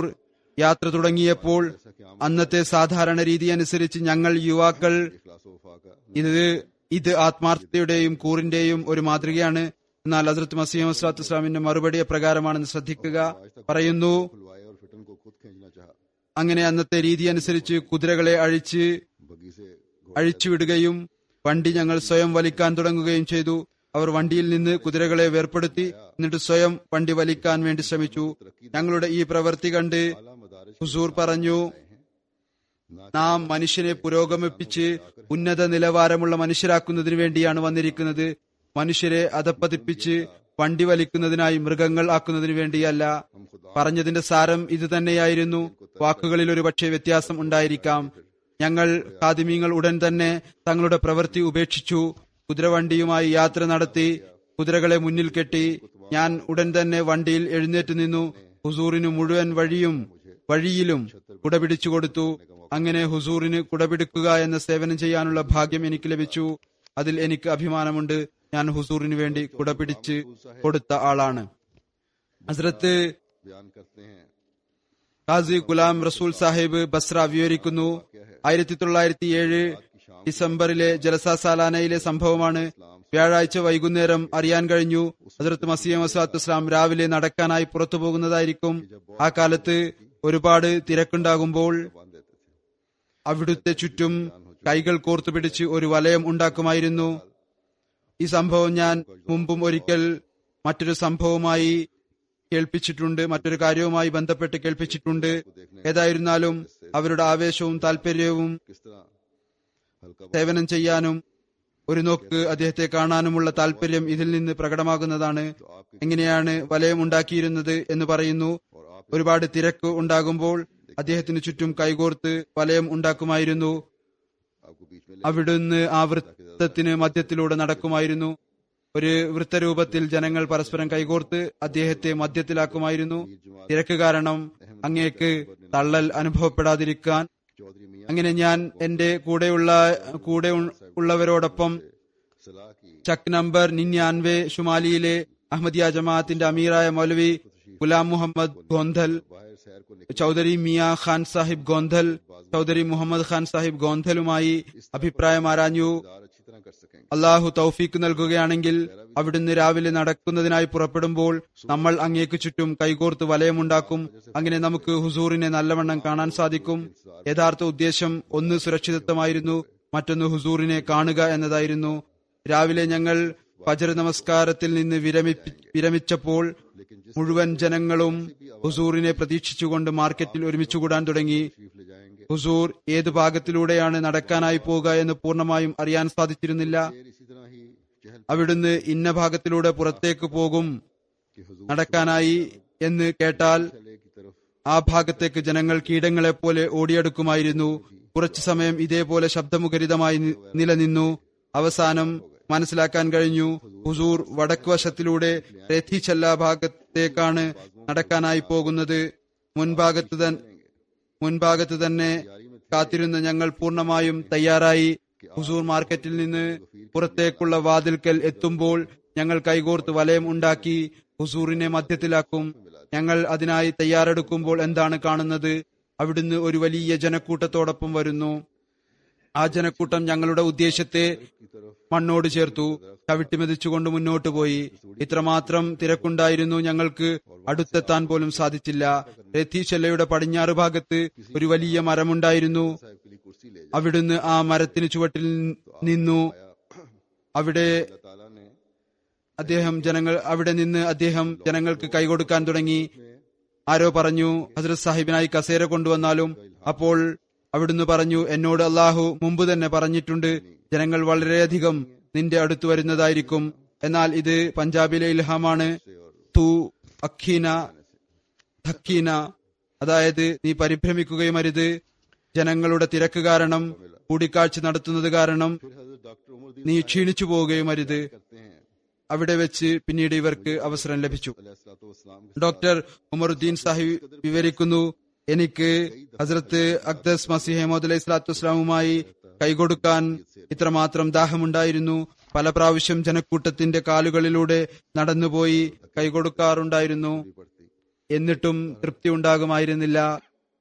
യാത്ര തുടങ്ങിയപ്പോൾ അന്നത്തെ സാധാരണ രീതി അനുസരിച്ച് ഞങ്ങൾ യുവാക്കൾ इखलास वफा का ഇത് ഇത് ആത്മാർത്ഥതയുടെയും കൂറിന്റെയും ഒരു മാതൃകയാണ് എന്നാൽ ഹസ്രത്ത് മസീം വസ്ലാത്തു ഇസ്ലാമിന്റെ മറുപടി പ്രകാരമാണെന്ന് ശ്രദ്ധിക്കുക പറയുന്നു खुलवाए और फिटन को खुद खींचना चाहा അങ്ങനെ അന്നത്തെ രീതി അനുസരിച്ച് കുതിരകളെ അഴിച്ച് बगी से घोड़े അഴിച്ചുവിടുകയും വണ്ടി ഞങ്ങൾ സ്വയം വലിക്കാൻ തുടങ്ങുകയും ചെയ്തു അവർ വണ്ടിയിൽ നിന്ന് കുതിരകളെ വേർപ്പെടുത്തി എന്നിട്ട് സ്വയം വണ്ടി വലിക്കാൻ വേണ്ടി ശ്രമിച്ചു ഞങ്ങളുടെ ഈ പ്രവൃത്തി കണ്ട് आला मदारिज ഹുസൂർ പറഞ്ഞു നാം മനുഷ്യനെ പുരോഗമിപ്പിച്ച് ഉന്നത നിലവാരമുള്ള മനുഷ്യരാക്കുന്നതിന് വേണ്ടിയാണ് വന്നിരിക്കുന്നത് മനുഷ്യരെ അധപ്പതിപ്പിച്ച് വണ്ടി വലിക്കുന്നതിനായി മൃഗങ്ങൾ ആക്കുന്നതിന് വേണ്ടിയല്ല हम खुदा പറഞ്ഞതിന്റെ സാരം ഇത് തന്നെയായിരുന്നു വാക്കുകളിൽ ഒരു പക്ഷേ വ്യത്യാസം ഉണ്ടായിരിക്കാം ഞങ്ങൾ ഖാദിമീങ്ങൾ ഉടൻ തന്നെ തങ്ങളുടെ പ്രവൃത്തി ഉപേക്ഷിച്ചു കുതിരവണ്ടിയുമായി യാത്ര നടത്തി കുതിരകളെ മുന്നിൽ കെട്ടി ഞാൻ ഉടൻ തന്നെ വണ്ടിയിൽ എഴുന്നേറ്റ് നിന്നു ഹുസൂറിന് മുഴുവൻ വഴിയും വഴിയിലും കുടപിടിച്ചു കൊടുത്തു അങ്ങനെ ഹുസൂറിന് കുടപിടിക്കുക എന്ന സേവനം ചെയ്യാനുള്ള ഭാഗ്യം എനിക്ക് ലഭിച്ചു അതിൽ എനിക്ക് അഭിമാനമുണ്ട് ഞാൻ ഹുസൂറിന് വേണ്ടി കുടപിടിച്ച് കൊടുത്ത ആളാണ് ഹസ്രത്ത് बयान करते हैं ഖാസി ഗുലാം റസൂൽ സാഹിബ് ബസ്ര വിവരിക്കുന്നു ആയിരത്തി തൊള്ളായിരത്തി ഏഴ് ഡിസംബറിലെ ജലസ സാലാനയിലെ സംഭവമാണ് വ്യാഴാഴ്ച വൈകുന്നേരം അറിയാൻ കഴിഞ്ഞു ഹസരത്ത് മസീം വസാത്ത് ഇസ്ലാം രാവിലെ നടക്കാനായി പുറത്തു പോകുന്നതായിരിക്കും ആ കാലത്ത് ഒരുപാട് തിരക്കുണ്ടാകുമ്പോൾ बांध देते थे അവിടുത്തെ ചുറ്റും കൈകൾ കോർത്തുപിടിച്ച് ഒരു വലയം ഉണ്ടാക്കുമായിരുന്നു ഈ സംഭവം ഞാൻ മുമ്പും ഒരിക്കൽ മറ്റൊരു സംഭവമായി കേൾപ്പിച്ചിട്ടുണ്ട് മറ്റൊരു കാര്യവുമായി ബന്ധപ്പെട്ട് കേൾപ്പിച്ചിട്ടുണ്ട് ഏതായിരുന്നാലും അവരുടെ ആവേശവും താല്പര്യവും किस तरह हल्का സേവനം ചെയ്യാനും ഒരു നോക്ക് അദ്ദേഹത്തെ കാണാനുമുള്ള താല്പര്യം ഇതിൽ നിന്ന് പ്രകടമാകുന്നതാണ് എങ്ങനെയാണ് വലയം ഉണ്ടാക്കിയിരുന്നത് എന്ന് പറയുന്നു और आप ഒരുപാട് തിരക്ക് ഉണ്ടാകുമ്പോൾ അദ്ദേഹത്തിന് ചുറ്റും കൈകോർത്ത് വലയം ഉണ്ടാക്കുമായിരുന്നു आपको बीच में അവിടുന്ന് ആ വൃത്തത്തിന് മധ്യത്തിലൂടെ നടക്കുമായിരുന്നു ഒരു വൃത്തരൂപത്തിൽ ജനങ്ങൾ പരസ്പരം കൈകോർത്ത് അദ്ദേഹത്തെ മധ്യത്തിലാക്കുമായിരുന്നു തിരക്ക് കാരണം അങ്ങേക്ക് തള്ളൽ അനുഭവപ്പെടാതിരിക്കാൻ चौधरी मियाँ അങ്ങനെ ഞാൻ എന്റെ കൂടെയുള്ള കൂടെ ഉ- ഉള്ളവരോടൊപ്പം सलाह की ചക്ക് നമ്പർ നിന്യാൻവെ ഷുമാലിയിലെ അഹമ്മദിയ ജമാഅത്തിന്റെ അമീറായ മൗലവി ഗുലാം മുഹമ്മദ് ഗോന്ധൽ बाहर शहर को निकल ചൗധരി മിയ ഖാൻ സാഹിബ് ഗോന്ധൽ ചൗധരി മുഹമ്മദ് ഖാൻ സാഹിബ് ഗോന്ധലുമായി അഭിപ്രായം ആരാഞ്ഞു दार अच्छी तरह कर सकेंगे അള്ളാഹു തൗഫീക്ക് നൽകുകയാണെങ്കിൽ അവിടുന്ന് രാവിലെ നടക്കുന്നതിനായി പുറപ്പെടുമ്പോൾ നമ്മൾ അങ്ങേക്ക് ചുറ്റും കൈകോർത്ത് വലയമുണ്ടാക്കും അങ്ങനെ നമുക്ക് ഹുസൂറിനെ നല്ലവണ്ണം കാണാൻ സാധിക്കും യഥാർത്ഥ ഉദ്ദേശം ഒന്ന് സുരക്ഷിതത്വമായിരുന്നു മറ്റൊന്ന് ഹുസൂറിനെ കാണുക എന്നതായിരുന്നു രാവിലെ ഞങ്ങൾ ഫജർ നമസ്കാരത്തിൽ നിന്ന് വിരമിപ്പി വിരമിച്ചപ്പോൾ മുഴുവൻ ജനങ്ങളും ഹുസൂറിനെ പ്രതീക്ഷിച്ചുകൊണ്ട് മാർക്കറ്റിൽ ഒരുമിച്ച് കൂടാൻ തുടങ്ങി तशरीफ ले जाएंगे ഹുസൂർ ഏത് ഭാഗത്തിലൂടെയാണ് നടക്കാനായി പോവുക എന്ന് പൂർണ്ണമായും അറിയാൻ സാധിച്ചിരുന്നില്ല फिर इसी तरह ही चहल അവിടുന്ന് ഇന്ന ഭാഗത്തിലൂടെ പുറത്തേക്ക് പോകും के हुजूर നടക്കാനായി എന്ന് കേട്ടാൽ चले की तरफ ആ ഭാഗത്തേക്ക് ജനങ്ങൾ കീടങ്ങളെ പോലെ ഓടിയെടുക്കുമായിരുന്നു കുറച്ചു സമയം ഇതേപോലെ ശബ്ദമുഖരിതമായി നി- നിലനിന്നു അവസാനം മനസ്സിലാക്കാൻ കഴിഞ്ഞു ഹുസൂർ വടക്ക് വശത്തിലൂടെ രഥിച്ചല്ല ഭാഗത്തേക്കാണ് നടക്കാനായി പോകുന്നത് മുൻഭാഗത്ത് തൻ മുൻഭാഗത്ത് തന്നെ കാത്തിരുന്ന ഞങ്ങൾ പൂർണ്ണമായും തയ്യാറായി ഹുസൂർ മാർക്കറ്റിൽ നിന്ന് പുറത്തേക്കുള്ള വാതിൽക്കൽ എത്തുമ്പോൾ ഞങ്ങൾ കൈകോർത്ത് വലയം ഉണ്ടാക്കി ഹുസൂറിനെ മധ്യത്തിലാക്കും ഞങ്ങൾ അതിനായി തയ്യാറെടുക്കുമ്പോൾ എന്താണ് കാണുന്നത് അവിടുന്ന് ഒരു വലിയ ജനക്കൂട്ടത്തോടൊപ്പം വരുന്നു ആ ജനക്കൂട്ടം ഞങ്ങളുടെ ഉദ്ദേശത്തെ മണ്ണോട് ചേർത്തു ചവിട്ടിമെതിച്ചുകൊണ്ട് മുന്നോട്ട് പോയി ഇത്രമാത്രം തിരക്കുണ്ടായിരുന്നു ഞങ്ങൾക്ക് അടുത്തെത്താൻ പോലും സാധിച്ചില്ല രഥീശല്ലയുടെ പടിഞ്ഞാറ് ഭാഗത്ത് ഒരു വലിയ മരമുണ്ടായിരുന്നു साहब के लिए कुर्सी ले അവിടുന്ന് ആ മരത്തിന് ചുവട്ടിൽ നിന്നു അവിടെ अल्लाह ताला ने അദ്ദേഹം ജനങ്ങൾ അവിടെ നിന്ന് അദ്ദേഹം ജനങ്ങൾക്ക് കൈകൊടുക്കാൻ തുടങ്ങി ആരോ പറഞ്ഞു ഹസ്രത് സാഹിബിനായി കസേര കൊണ്ടുവന്നാലും അപ്പോൾ അവിടുന്ന് പറഞ്ഞു എന്നോട് അള്ളാഹു മുമ്പ് തന്നെ പറഞ്ഞിട്ടുണ്ട് ജനങ്ങൾ വളരെയധികം നിന്റെ അടുത്ത് വരുന്നതായിരിക്കും എന്നാൽ ഇത് പഞ്ചാബിലെ ഇൽഹാമാണ് തു അഖീന ധക്കീന അതായത് നീ പരിഭ്രമിക്കുകയും അരുത് ജനങ്ങളുടെ തിരക്ക് കാരണം കൂടിക്കാഴ്ച നടത്തുന്നത് കാരണം फिर हजरत डॉक्टर उमर നീ ക്ഷീണിച്ചു പോവുകയും അരുത് करते हैं അവിടെ വെച്ച് പിന്നീട് ഇവർക്ക് അവസരം ലഭിച്ചു अलैहिस्सलाम ഡോക്ടർ ഉമറുദ്ദീൻ സാഹിബ് വിവരിക്കുന്നു എനിക്ക് ഹസ്രത്ത് അക്ദസ് മസീഹ് മോദ് അലൈഹി സ്വലാത്തു വസ്സലാമുമായി കൈകൊടുക്കാൻ ഇത്രമാത്രം ദാഹമുണ്ടായിരുന്നു പല പ്രാവശ്യം ജനക്കൂട്ടത്തിന്റെ കാലുകളിലൂടെ നടന്നുപോയി കൈകൊടുക്കാറുണ്ടായിരുന്നു पड़ती എന്നിട്ടും തൃപ്തി ഉണ്ടാകുമായിരുന്നില്ല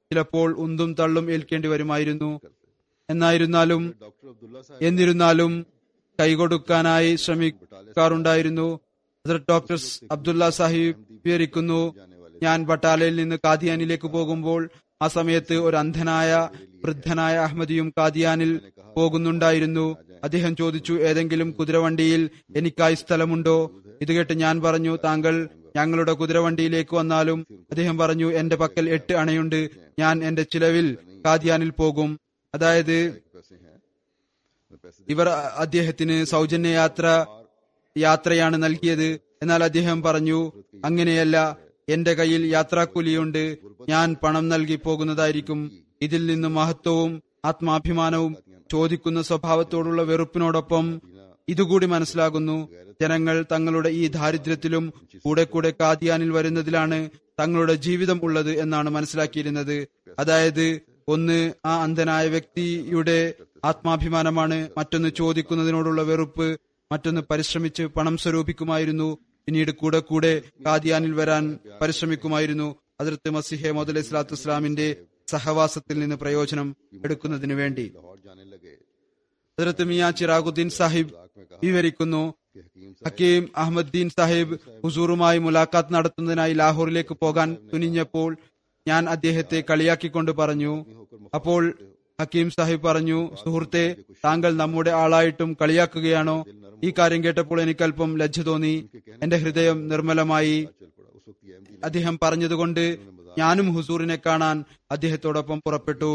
ചിലപ്പോൾ ഉന്തും തള്ളും ഏൽക്കേണ്ടി വരുമായിരുന്നു എന്നായിരുന്നാലും डॉक्टर अब्दुल्ला साहब എന്നിരുന്നാലും കൈകൊടുക്കാനായി ശ്രമിക്കാറുണ്ടായിരുന്നു ഹസ്രത്ത് ഡോക്ടർ അബ്ദുള്ള സാഹിബ് വിവരിക്കുന്നു ഞാൻ ബട്ടാലയിൽ നിന്ന് കാദിയാനിലേക്ക് പോകുമ്പോൾ ആ സമയത്ത് ഒരു അന്ധനായ വൃദ്ധനായ അഹമ്മദിയും കാദിയാനിൽ പോകുന്നുണ്ടായിരുന്നു അദ്ദേഹം ചോദിച്ചു ഏതെങ്കിലും കുതിരവണ്ടിയിൽ എനിക്കായി സ്ഥലമുണ്ടോ ഇത് കേട്ട് ഞാൻ പറഞ്ഞു താങ്കൾ ഞങ്ങളുടെ കുതിരവണ്ടിയിലേക്ക് വന്നാലും അദ്ദേഹം പറഞ്ഞു എന്റെ പക്കൽ എട്ട് അണയുണ്ട് ഞാൻ എന്റെ ചിലവിൽ കാദിയാനിൽ പോകും അതായത് पैसे हैं पैसे ഇവർ അദ്ദേഹത്തിന് സൗജന്യ യാത്ര യാത്രയാണ് നൽകിയത് എന്നാൽ അദ്ദേഹം പറഞ്ഞു അങ്ങനെയല്ല എന്റെ കയ്യിൽ യാത്രാക്കൂലിയുണ്ട് ഞാൻ പണം നൽകി പോകുന്നതായിരിക്കും ഇതിൽ നിന്ന് മഹത്വവും ആത്മാഭിമാനവും ചോദിക്കുന്ന സ്വഭാവത്തോടുള്ള വെറുപ്പിനോടൊപ്പം ഇതുകൂടി മനസ്സിലാകുന്നു ജനങ്ങൾ തങ്ങളുടെ ഈ ദാരിദ്ര്യത്തിലും കൂടെ കൂടെ കാദിയാനിൽ വരുന്നതിലാണ് തങ്ങളുടെ ജീവിതം ഉള്ളത് എന്നാണ് മനസ്സിലാക്കിയിരുന്നത് അതായത് ഒന്ന് ആ അന്ധനായ വ്യക്തിയുടെ ആത്മാഭിമാനമാണ് മറ്റൊന്ന് ചോദിക്കുന്നതിനോടുള്ള വെറുപ്പ് മറ്റൊന്ന് പരിശ്രമിച്ച് പണം സ്വരൂപിക്കുമായിരുന്നു പിന്നീട് കൂടെ കൂടെ കാദിയാനിൽ വരാൻ പരിശ്രമിക്കുമായിരുന്നു അതിർത്ത് മസിഹെ മുതൽ ഇസ്ലാത്തു ഇസ്ലാമിന്റെ സഹവാസത്തിൽ നിന്ന് പ്രയോജനം എടുക്കുന്നതിന് വേണ്ടി लाहौर जाने लगे അതിർത്ത് മിയാ ചിറാഖുദ്ദീൻ സാഹിബ് വിവരിക്കുന്നു कि हकीम ഹക്കീം അഹമ്മദ്ദീൻ സാഹിബ് ഹുസൂറുമായി മുലാഖാത്ത് നടത്തുന്നതിനായി ലാഹോറിലേക്ക് പോകാൻ തുനിഞ്ഞപ്പോൾ ഞാൻ അദ്ദേഹത്തെ കളിയാക്കിക്കൊണ്ട് പറഞ്ഞു അപ്പോൾ ഹക്കീം സാഹിബ് പറഞ്ഞു സുഹൃത്തെ താങ്കൾ നമ്മുടെ ആളായിട്ടും കളിയാക്കുകയാണോ ഈ കാര്യം കേട്ടപ്പോൾ എനിക്ക് അല്പം ലജ്ജ തോന്നി എന്റെ ഹൃദയം നിർമ്മലമായി चल पड़ा उस वक्त ये अहमदी അദ്ദേഹം പറഞ്ഞതുകൊണ്ട് ഞാനും ഹുസൂറിനെ കാണാൻ അദ്ദേഹത്തോടൊപ്പം പുറപ്പെട്ടു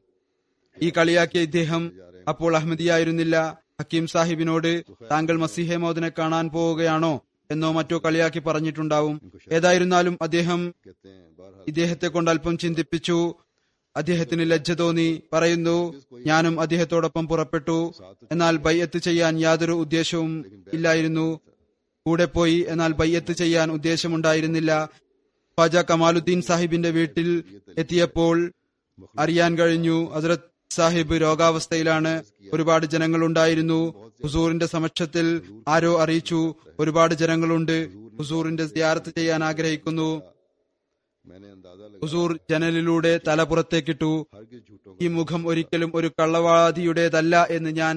ഈ കളിയാക്കിയ ഇദ്ദേഹം അപ്പോൾ അഹമ്മദിയായിരുന്നില്ല ഹക്കീം സാഹിബിനോട് താങ്കൾ മസിഹെ മോദിനെ കാണാൻ പോവുകയാണോ എന്നോ മറ്റോ കളിയാക്കി പറഞ്ഞിട്ടുണ്ടാവും ഏതായിരുന്നാലും അദ്ദേഹം कहते हैं बारह ഇദ്ദേഹത്തെ കൊണ്ട് അല്പം ചിന്തിപ്പിച്ചു അദ്ദേഹത്തിന് ലജ്ജ തോന്നി പറയുന്നു ഞാനും അദ്ദേഹത്തോടൊപ്പം പുറപ്പെട്ടു എന്നാൽ ബയ്യത്ത് ചെയ്യാൻ യാതൊരു ഉദ്ദേശവും ഇല്ലായിരുന്നു കൂടെ പോയി എന്നാൽ ബയ്യത്ത് ചെയ്യാൻ ഉദ്ദേശമുണ്ടായിരുന്നില്ല ഖ്വാജ കമാലുദ്ദീൻ സാഹിബിന്റെ വീട്ടിൽ എത്തിയപ്പോൾ അറിയാൻ കഴിഞ്ഞു ഹസ്രത് സാഹിബ് രോഗാവസ്ഥയിലാണ് ഒരുപാട് ജനങ്ങളുണ്ടായിരുന്നു ഹുസൂറിന്റെ സമക്ഷത്തിൽ ആരോ അറിയിച്ചു ഒരുപാട് ജനങ്ങളുണ്ട് ഹുസൂറിന്റെ സിയാറത്ത് ചെയ്യാൻ ആഗ്രഹിക്കുന്നു मैंने अंदाजा लगा ഹുസൂർ ജനലിലൂടെ തല പുറത്തേക്കിട്ടു हरगिज झूठों ഈ മുഖം ഒരിക്കലും ഒരു കള്ളവാദിയുടേതല്ല എന്ന് ഞാൻ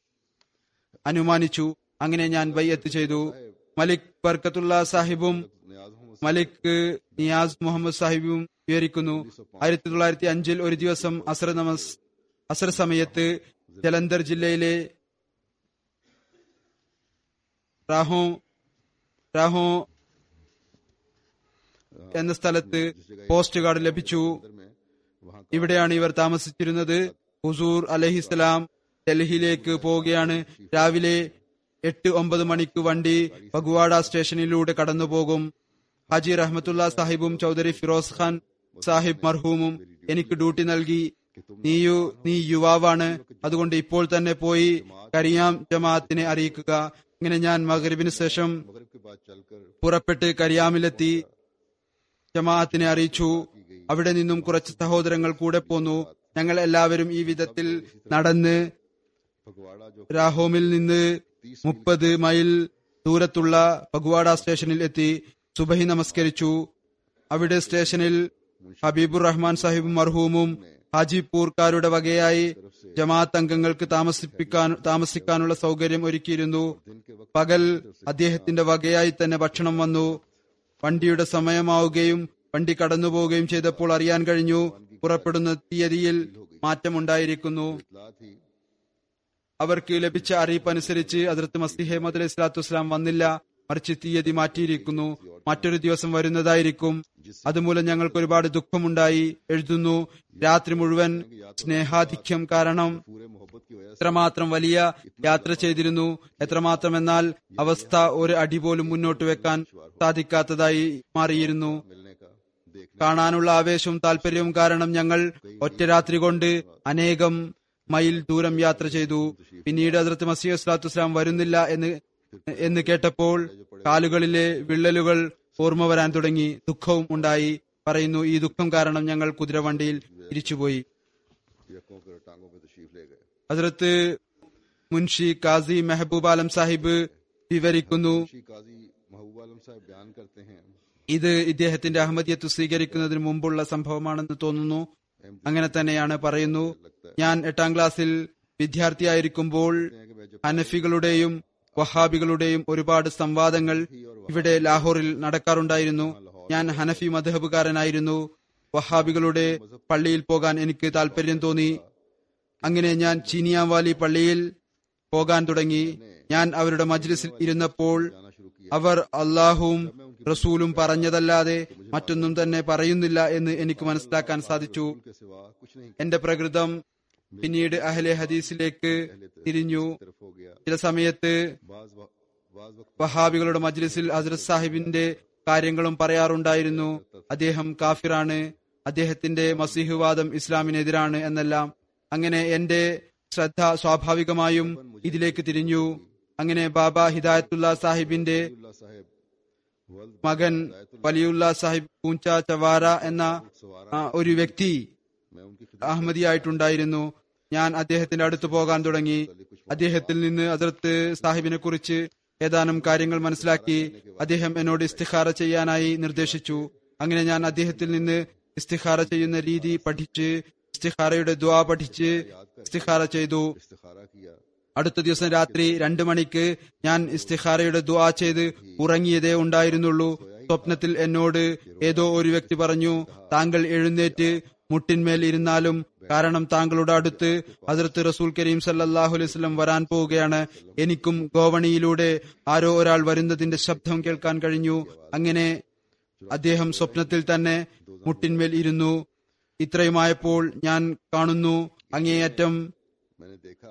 അനുമാനിച്ചു അങ്ങനെ ഞാൻ ബയ്യത്ത് ചെയ്തു മലിക് ബർക്കത്തുള്ള സാഹിബും न्याज मोहम्मद മലിക് നിയാസ് മുഹമ്മദ് സാഹിബും വിവരിക്കുന്നു ആയിരത്തി തൊള്ളായിരത്തി അഞ്ചിൽ ഒരു ദിവസം അസർ നമസ് അസർ സമയത്ത് ജലന്ധർ ജില്ലയിലെ റാഹോ റാഹോ എന്ന സ്ഥലത്ത് പോസ്റ്റ് കാർഡ് ലഭിച്ചു में वहाँ ഇവിടെയാണ് ഇവർ താമസിച്ചിരുന്നത് ഹുസൂർ അലഹിസ്സലാം ഡൽഹിയിലേക്ക് പോവുകയാണ് രാവിലെ എട്ട് ഒമ്പത് മണിക്ക് വണ്ടി ഫഗ്വാഡ സ്റ്റേഷനിലൂടെ കടന്നുപോകും ഹാജി റഹ്മത്തുള്ള സാഹിബും ചൗധരി ഫിറോസ് ഖാൻ സാഹിബ് മർഹൂമും എനിക്ക് ഡ്യൂട്ടി നൽകി നീയു നീ യുവാവാണ് അതുകൊണ്ട് ഇപ്പോൾ തന്നെ പോയി കരിയാം ജമാഅത്തിനെ അറിയിക്കുക ഇങ്ങനെ ഞാൻ മഗ്രിബിന് ശേഷം मगरब के बाद चलकर പുറപ്പെട്ട് കരിയാമിലെത്തി ജമാഅത്തിനെ അറിയിച്ചു അവിടെ നിന്നും കുറച്ച് സഹോദരങ്ങൾ കൂടെ പോന്നു ഞങ്ങൾ എല്ലാവരും ഈ വിധത്തിൽ നടന്ന് फगवाड़ा जो രാഹോമിൽ നിന്ന് മുപ്പത് മൈൽ ദൂരത്തുള്ള പഗ്വാഡ സ്റ്റേഷനിൽ എത്തി സുബഹി നമസ്കരിച്ചു അവിടെ സ്റ്റേഷനിൽ ഹബീബുർ റഹ്മാൻ സാഹിബും മർഹൂമും ഹാജിപൂർക്കാരുടെ വകയായി ജമാഅത്ത് അംഗങ്ങൾക്ക് താമസിപ്പിക്കാൻ താമസിക്കാനുള്ള സൗകര്യം ഒരുക്കിയിരുന്നു दिन के वक्त പകൽ അദ്ദേഹത്തിന്റെ വകയായി തന്നെ ഭക്ഷണം വന്നു വണ്ടിയുടെ സമയമാവുകയും വണ്ടി കടന്നു പോവുകയും ചെയ്തപ്പോൾ അറിയാൻ കഴിഞ്ഞു പുറപ്പെടുന്ന തീയതിയിൽ മാറ്റമുണ്ടായിരിക്കുന്നു इतला थी അവർക്ക് ലഭിച്ച അറിയിപ്പ് അനുസരിച്ച് അതിർത്ത് മസ്തിഹെ മദ് ഇസ്ലാത്തു വസ്സലാം വന്നില്ല മറിച്ച് തീയതി മാറ്റിയിരിക്കുന്നു മറ്റൊരു ദിവസം വരുന്നതായിരിക്കും അതുമൂലം ഞങ്ങൾക്ക് ഒരുപാട് ദുഃഖമുണ്ടായി എഴുതുന്നു രാത്രി മുഴുവൻ സ്നേഹാധിക്യം കാരണം पूरे मोहब्बत की वजह से എത്രമാത്രം വലിയ യാത്ര ചെയ്തിരുന്നു എത്രമാത്രം എന്നാൽ അവസ്ഥ ഒരു അടി പോലും മുന്നോട്ട് വെക്കാൻ സാധിക്കാത്തതായി മാറിയിരുന്നു मिलने का देख കാണാനുള്ള ആവേശവും താല്പര്യവും കാരണം ഞങ്ങൾ ഒറ്റ രാത്രി കൊണ്ട് അനേകം മൈൽ ദൂരം യാത്ര ചെയ്തു പിന്നീട് അതിർത്ത് മസീഹ് സ്വലാത്തു വസ്സലാം വരുന്നില്ല എന്ന് എന്ന് കേട്ടപ്പോൾ കാലുകളിലെ വിള്ളലുകൾ ഓർമ്മ വരാൻ തുടങ്ങി ദുഃഖവും ഉണ്ടായി പറയുന്നു ഈ ദുഃഖം കാരണം ഞങ്ങൾ കുതിരവണ്ടിയിൽ തിരിച്ചുപോയി यकों के टांगों पे तशरीफ ले गए ഹസ്രത്ത് മുൻഷി കാസി മെഹബൂബ് ആലം സാഹിബ് വിവരിക്കുന്നു श्री काजी महबूब आलम साहब बयान करते हैं ഇത് ഇദ്ദേഹത്തിന്റെ അഹമ്മദിയത്ത് സ്വീകരിക്കുന്നതിന് മുമ്പുള്ള സംഭവമാണെന്ന് തോന്നുന്നു അങ്ങനെ തന്നെയാണ് പറയുന്നു ഞാൻ എട്ടാം ക്ലാസ്സിൽ വിദ്യാർത്ഥിയായിരിക്കുമ്പോൾ ഹനഫികളുടെയും വഹാബികളുടെയും ഒരുപാട് സംവാദങ്ങൾ ഇവിടെ ലാഹോറിൽ നടക്കാറുണ്ടായിരുന്നു ഞാൻ ഹനഫി മധബുകാരനായിരുന്നു വഹാബികളുടെ പള്ളിയിൽ പോകാൻ എനിക്ക് താല്പര്യം തോന്നി അങ്ങനെ ഞാൻ ചീനിയാവാലി പള്ളിയിൽ പോകാൻ തുടങ്ങി ഞാൻ അവരുടെ മജ്ലിസിൽ ഇരുന്നപ്പോൾ അവർ അള്ളാഹുവും റസൂലും പറഞ്ഞതല്ലാതെ മറ്റൊന്നും തന്നെ പറയുന്നില്ല എന്ന് എനിക്ക് മനസ്സിലാക്കാൻ സാധിച്ചു के सिवा कुछ नहीं എന്റെ പ്രകൃതം പിന്നീട് അഹ്ലെ ഹദീസിലേക്ക് തിരിഞ്ഞു तरफ हो गया ചില സമയത്ത് बाज व- बाज वक्त വഹാബികളുടെ മജ്ലിസിൽ ഹസ്രത് സാഹിബിന്റെ കാര്യങ്ങളും പറയാറുണ്ടായിരുന്നു അദ്ദേഹം കാഫിറാണ് അദ്ദേഹത്തിന്റെ മസീഹുവാദം ഇസ്ലാമിനെതിരാണ് എന്നെല്ലാം അങ്ങനെ എന്റെ ശ്രദ്ധ സ്വാഭാവികമായും ഇതിലേക്ക് തിരിഞ്ഞു അങ്ങനെ ബാബ ഹിദായത്തുള്ള സാഹിബിന്റെ अब्दुल्ला साहब वल्द മകൻ വലിയുള്ള സാഹിബ് പൂഞ്ച ചവാര എന്ന ആ, ഒരു വ്യക്തി मैं उनकी खिदमत അഹമ്മദിയായിട്ടുണ്ടായിരുന്നു ഞാൻ അദ്ദേഹത്തിന്റെ അടുത്ത് പോകാൻ തുടങ്ങി അദ്ദേഹത്തിൽ നിന്ന് അതിർത്ത് സാഹിബിനെ കുറിച്ച് ഏതാനും കാര്യങ്ങൾ മനസ്സിലാക്കി അദ്ദേഹം എന്നോട് ഇസ്തിഖാറ ചെയ്യാനായി നിർദ്ദേശിച്ചു അങ്ങനെ ഞാൻ അദ്ദേഹത്തിൽ നിന്ന് ഇസ്തിഖാറ ചെയ്യുന്ന രീതി പഠിച്ച് ഇസ്തിഖാറയുടെ ദ്വാ പഠിച്ച് ഇസ്തിഖാറ ചെയ്തു इस्तिखारा किया അടുത്ത ദിവസം രാത്രി രണ്ടു മണിക്ക് ഞാൻ ഇസ്തിഖാറയുടെ ദുആ ചെയ്ത് ഉറങ്ങിയതേ ഉണ്ടായിരുന്നുള്ളൂ സ്വപ്നത്തിൽ എന്നോട് ഏതോ ഒരു വ്യക്തി പറഞ്ഞു താങ്കൾ എഴുന്നേറ്റ് മുട്ടിന്മേൽ ഇരുന്നാലും കാരണം താങ്കളുടെ അടുത്ത് അതിർത്ത് റസൂൽ കരീം സല്ലല്ലാഹു അലൈഹി വസല്ലം വരാൻ പോവുകയാണ് എനിക്കും ഗോവണിയിലൂടെ ആരോ ഒരാൾ വരുന്നതിന്റെ ശബ്ദം കേൾക്കാൻ കഴിഞ്ഞു അങ്ങനെ അദ്ദേഹം സ്വപ്നത്തിൽ തന്നെ മുട്ടിന്മേൽ ഇരുന്നു ഇത്രയുമായപ്പോൾ ഞാൻ കാണുന്നു അങ്ങേയറ്റം मैंने देखा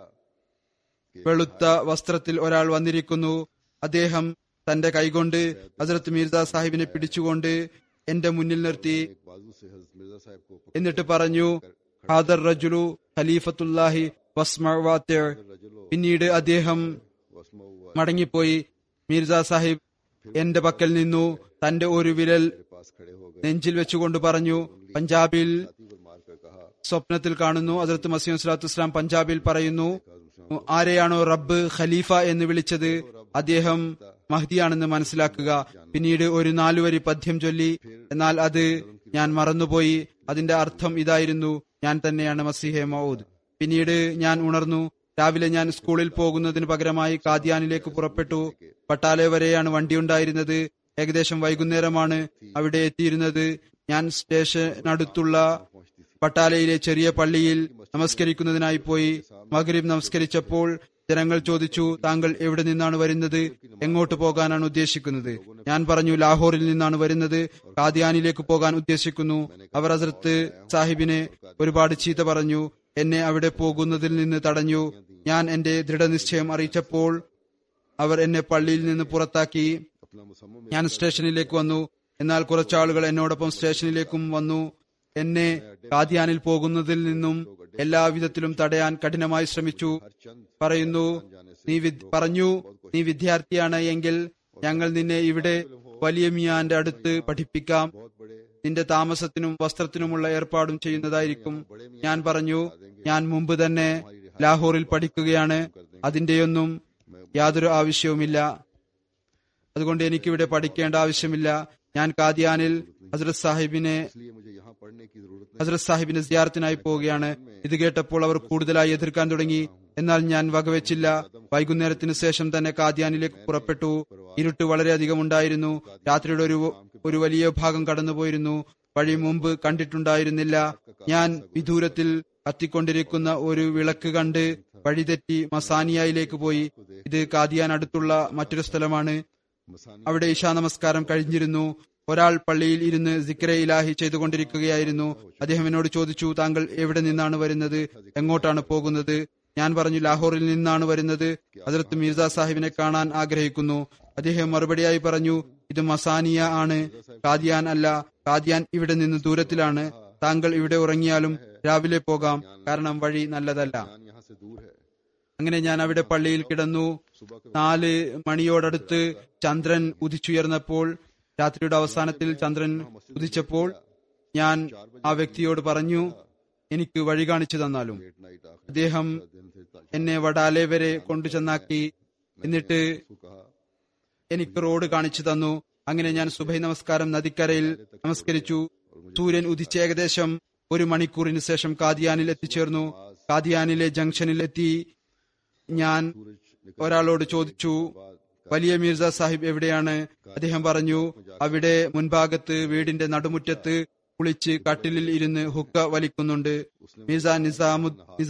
വെളുത്ത വസ്ത്രത്തിൽ ഒരാൾ വന്നിരിക്കുന്നു അദ്ദേഹം തന്റെ കൈകൊണ്ട് ഹസരത്ത് മിർസ സാഹിബിനെ പിടിച്ചുകൊണ്ട് എന്റെ മുന്നിൽ നിർത്തി एक बाजू से हजरत मिर्जा साहब को पकड़ എന്നിട്ട് പറഞ്ഞു ഹാദർ റജുലു ഖലീഫത്തുല്ലാഹി വസ്മവാത്തെ रजलो പിന്നീട് അദ്ദേഹം वस्मा हुआ മടങ്ങിപ്പോയി മിർസ സാഹിബ് എന്റെ പക്കൽ നിന്നു തന്റെ ഒരു വിരൽ मेरे पास खड़े हो गए നെഞ്ചിൽ വെച്ചുകൊണ്ട് പറഞ്ഞു പഞ്ചാബിൽ छाती पर मार कर कहा സ്വപ്നത്തിൽ കാണുന്നു അതിർത്ത് മസീം സ്വലാത്തു ഇസ്ലാം പഞ്ചാബിൽ പറയുന്നു काजम शाह ആരെയാണോ റബ്ബ് ഖലീഫ എന്ന് വിളിച്ചത് അദ്ദേഹം മഹ്ദിയാണെന്ന് മനസ്സിലാക്കുക പിന്നീട് ഒരു നാലുവരി പദ്യം ചൊല്ലി എന്നാൽ അത് ഞാൻ മറന്നുപോയി അതിന്റെ അർത്ഥം ഇതായിരുന്നു ഞാൻ തന്നെയാണ് മസിഹെ മൗദ് പിന്നീട് ഞാൻ ഉണർന്നു രാവിലെ ഞാൻ സ്കൂളിൽ പോകുന്നതിന് പകരമായി കാദ്യാനിലേക്ക് പുറപ്പെട്ടു പട്ടാലെ വരെയാണ് വണ്ടി ഉണ്ടായിരുന്നത് ഏകദേശം വൈകുന്നേരമാണ് അവിടെ എത്തിയിരുന്നത് ഞാൻ സ്റ്റേഷനടുത്തുള്ള പട്ടാലയിലെ ചെറിയ പള്ളിയിൽ നമസ്കരിക്കുന്നതിനായി പോയി മഗ്രിബ് നമസ്കരിച്ചപ്പോൾ ജനങ്ങൾ ചോദിച്ചു താങ്കൾ എവിടെ നിന്നാണ് വരുന്നത് എങ്ങോട്ട് പോകാനാണ് ഉദ്ദേശിക്കുന്നത് ഞാൻ പറഞ്ഞു ലാഹോറിൽ നിന്നാണ് വരുന്നത് കാദ്യാനിലേക്ക് പോകാൻ ഉദ്ദേശിക്കുന്നു അവർ ഹസരത്ത് സാഹിബിനെ ഒരുപാട് ചീത്ത പറഞ്ഞു എന്നെ അവിടെ പോകുന്നതിൽ നിന്ന് തടഞ്ഞു ഞാൻ എന്റെ ദൃഢനിശ്ചയം അറിയിച്ചപ്പോൾ അവർ എന്നെ പള്ളിയിൽ നിന്ന് പുറത്താക്കി अपना मुसम्म ഞാൻ സ്റ്റേഷനിലേക്ക് വന്നു എന്നാൽ കുറച്ചാളുകൾ എന്നോടൊപ്പം സ്റ്റേഷനിലേക്കും വന്നു എന്നെ കാദ്യാനിൽ പോകുന്നതിൽ നിന്നും എല്ലാവിധത്തിലും തടയാൻ കഠിനമായി ശ്രമിച്ചു പറയുന്നു നീ വിദ്- പറഞ്ഞു നീ വിദ്യാർത്ഥിയാണ് എങ്കിൽ ഞങ്ങൾ നിന്നെ ഇവിടെ വലിയ മിയാന്റെ അടുത്ത് പഠിപ്പിക്കാം बहुत बड़े നിന്റെ താമസത്തിനും വസ്ത്രത്തിനുമുള്ള ഏർപ്പാടും ചെയ്യുന്നതായിരിക്കും ഞാൻ പറഞ്ഞു ഞാൻ മുമ്പ് തന്നെ ലാഹോറിൽ പഠിക്കുകയാണ് അതിന്റെയൊന്നും യാതൊരു ആവശ്യവുമില്ല അതുകൊണ്ട് എനിക്കിവിടെ പഠിക്കേണ്ട ആവശ്യമില്ല ഞാൻ കാദ്യാനിൽ ഹസ്രത് സാഹിബിനെ इसलिए मुझे यहाँ पढ़ने की जरूरत नहीं ഹസ്രത് സാഹിബിന്റെ സിയാറത്തിനായി പോവുകയാണ് ഇത് കേട്ടപ്പോൾ അവർ കൂടുതലായി എതിർക്കാൻ തുടങ്ങി എന്നാൽ ഞാൻ വകവെച്ചില്ല വൈകുന്നേരത്തിന് ശേഷം തന്നെ കാദ്യാനിലേക്ക് പുറപ്പെട്ടു ഇരുട്ട് വളരെയധികം ഉണ്ടായിരുന്നു രാത്രിയുടെ ഒരു ഒരു വലിയ ഭാഗം കടന്നുപോയിരുന്നു വഴി മുമ്പ് കണ്ടിട്ടുണ്ടായിരുന്നില്ല ഞാൻ വിദൂരത്തിൽ കത്തിക്കൊണ്ടിരിക്കുന്ന ഒരു വിളക്ക് കണ്ട് വഴിതെറ്റി മസാനിയയിലേക്ക് പോയി ഇത് കാദിയാൻ അടുത്തുള്ള മറ്റൊരു സ്ഥലമാണ് मसानी അവിടെ ഇഷാ നമസ്കാരം കഴിഞ്ഞിരുന്നു ഒരാൾ പള്ളിയിൽ ഇരുന്ന് സിക്രെ ഇലാഹി ചെയ്തുകൊണ്ടിരിക്കുകയായിരുന്നു അദ്ദേഹം എന്നോട് ചോദിച്ചു താങ്കൾ എവിടെ നിന്നാണ് വരുന്നത് എങ്ങോട്ടാണ് പോകുന്നത് ഞാൻ പറഞ്ഞു ലാഹോറിൽ നിന്നാണ് വരുന്നത് ഹസരത്ത് മിർസ സാഹിബിനെ കാണാൻ ആഗ്രഹിക്കുന്നു അദ്ദേഹം മറുപടിയായി പറഞ്ഞു ഇത് മസാനിയ ആണ് കാദിയാൻ അല്ല കാദിയാൻ ഇവിടെ നിന്ന് ദൂരത്തിലാണ് താങ്കൾ ഇവിടെ ഉറങ്ങിയാലും രാവിലെ പോകാം കാരണം വഴി നല്ലതല്ല जान यहाँ से दूर है അങ്ങനെ ഞാൻ അവിടെ പള്ളിയിൽ കിടന്നു നാല് മണിയോടടുത്ത് ചന്ദ്രൻ ഉദിച്ചുയർന്നപ്പോൾ രാത്രിയുടെ അവസാനത്തിൽ ചന്ദ്രൻ ഉദിച്ചപ്പോൾ ഞാൻ ആ വ്യക്തിയോട് പറഞ്ഞു എനിക്ക് വഴി കാണിച്ചു തന്നാലും लेट नाइट आखिर അദ്ദേഹം दिन थे ताज എന്നെ വടാലെ വരെ കൊണ്ടുചെന്നാക്കി എന്നിട്ട് को कहा എനിക്ക് റോഡ് കാണിച്ചു തന്നു അങ്ങനെ ഞാൻ സുബൈ നമസ്കാരം നദിക്കരയിൽ നമസ്കരിച്ചു സൂര്യൻ ഉദിച്ച് ഏകദേശം ഒരു മണിക്കൂറിന് ശേഷം കാദിയാനിൽ എത്തിച്ചേർന്നു കാദിയാനിലെ ജംഗ്ഷനിൽ എത്തി ഞാൻ ഒരാളോട് ചോദിച്ചു വലിയ മിർസ സാഹിബ് എവിടെയാണ് അദ്ദേഹം പറഞ്ഞു അവിടെ മുൻഭാഗത്ത് വീടിന്റെ നടുമുറ്റത്ത് കുളിച്ച് കട്ടിലിൽ ഇരുന്ന് ഹുക്ക വലിക്കുന്നുണ്ട് മിർസ നിസാമു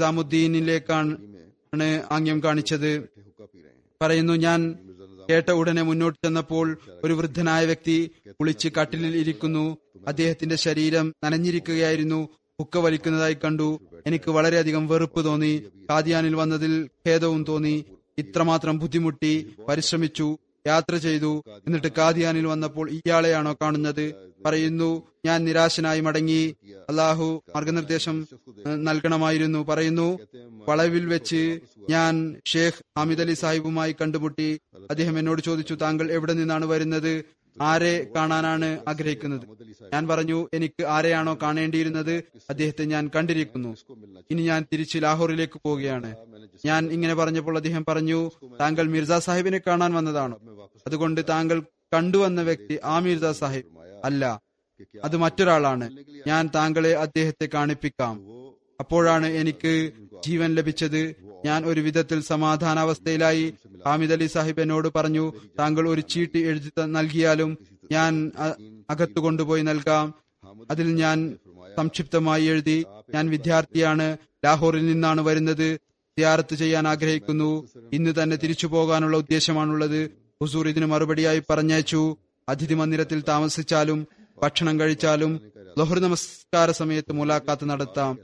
നിസാമുദ്ദീനിലേക്കാണ് ആംഗ്യം കാണിച്ചത് हुक्का पी रहे हैं പറയുന്നു ഞാൻ കേട്ട ഉടനെ മുന്നോട്ട് ചെന്നപ്പോൾ ഒരു വൃദ്ധനായ വ്യക്തി കുളിച്ച് കട്ടിലിൽ ഇരിക്കുന്നു അദ്ദേഹത്തിന്റെ ശരീരം നനഞ്ഞിരിക്കുകയായിരുന്നു ഹുക്ക വലിക്കുന്നതായി കണ്ടു എനിക്ക് വളരെയധികം വെറുപ്പ് തോന്നി കാദിയാനിൽ വന്നതിൽ ഖേദവും തോന്നി ഇത്രമാത്രം ബുദ്ധിമുട്ടി പരിശ്രമിച്ചു യാത്ര ചെയ്തു എന്നിട്ട് കാദിയാനിൽ വന്നപ്പോൾ ഇയാളെയാണോ കാണുന്നത് പറയുന്നു ഞാൻ നിരാശനായി മടങ്ങി അള്ളാഹു മാർഗനിർദ്ദേശം ഏഹ്, നൽകണമായിരുന്നു പറയുന്നു വളവിൽ വെച്ച് ഞാൻ ഷേഖ് ഹാമിദ് അലി സാഹിബുമായി കണ്ടുമുട്ടി അദ്ദേഹം എന്നോട് ചോദിച്ചു താങ്കൾ എവിടെ നിന്നാണ് വരുന്നത് ആരെ കാണാനാണ് ആഗ്രഹിക്കുന്നത് ഞാൻ പറഞ്ഞു എനിക്ക് ആരെയാണോ കാണേണ്ടിയിരുന്നത് അദ്ദേഹത്തെ ഞാൻ കണ്ടിരിക്കുന്നു ഇനി ഞാൻ തിരിച്ച് ലാഹോറിലേക്ക് പോവുകയാണ് ഞാൻ ഇങ്ങനെ പറഞ്ഞപ്പോൾ അദ്ദേഹം പറഞ്ഞു താങ്കൾ മിർസ സാഹിബിനെ കാണാൻ വന്നതാണോ അതുകൊണ്ട് താങ്കൾ കണ്ടുവന്ന വ്യക്തി ആ മിർസ സാഹിബ് അല്ല അത് മറ്റൊരാളാണ് ഞാൻ താങ്കളെ അദ്ദേഹത്തെ കാണിപ്പിക്കാം അപ്പോഴാണ് എനിക്ക് ജീവൻ ലഭിച്ചത് ഞാൻ ഒരു വിധത്തിൽ സമാധാനാവസ്ഥയിലായി ഹാമിദ് അലി സാഹിബ് എന്നോട് പറഞ്ഞു താങ്കൾ ഒരു ചീട്ട് എഴുതി ത- നൽകിയാലും ഞാൻ അ- അകത്തു കൊണ്ടുപോയി നൽകാം അതിൽ ഞാൻ സംക്ഷിപ്തമായി എഴുതി ഞാൻ വിദ്യാർത്ഥിയാണ് ലാഹോറിൽ നിന്നാണ് വരുന്നത് സിയാറത്ത് ചെയ്യാൻ ആഗ്രഹിക്കുന്നു ഇന്ന് തന്നെ തിരിച്ചു പോകാനുള്ള ഉദ്ദേശമാണുള്ളത് ഹുസൂർ ഇതിന് മറുപടിയായി പറഞ്ഞയച്ചു അതിഥി മന്ദിരത്തിൽ താമസിച്ചാലും ഭക്ഷണം കഴിച്ചാലും ലഹുർ നമസ്കാര സമയത്ത് മുലാഖാത്ത് നടത്താം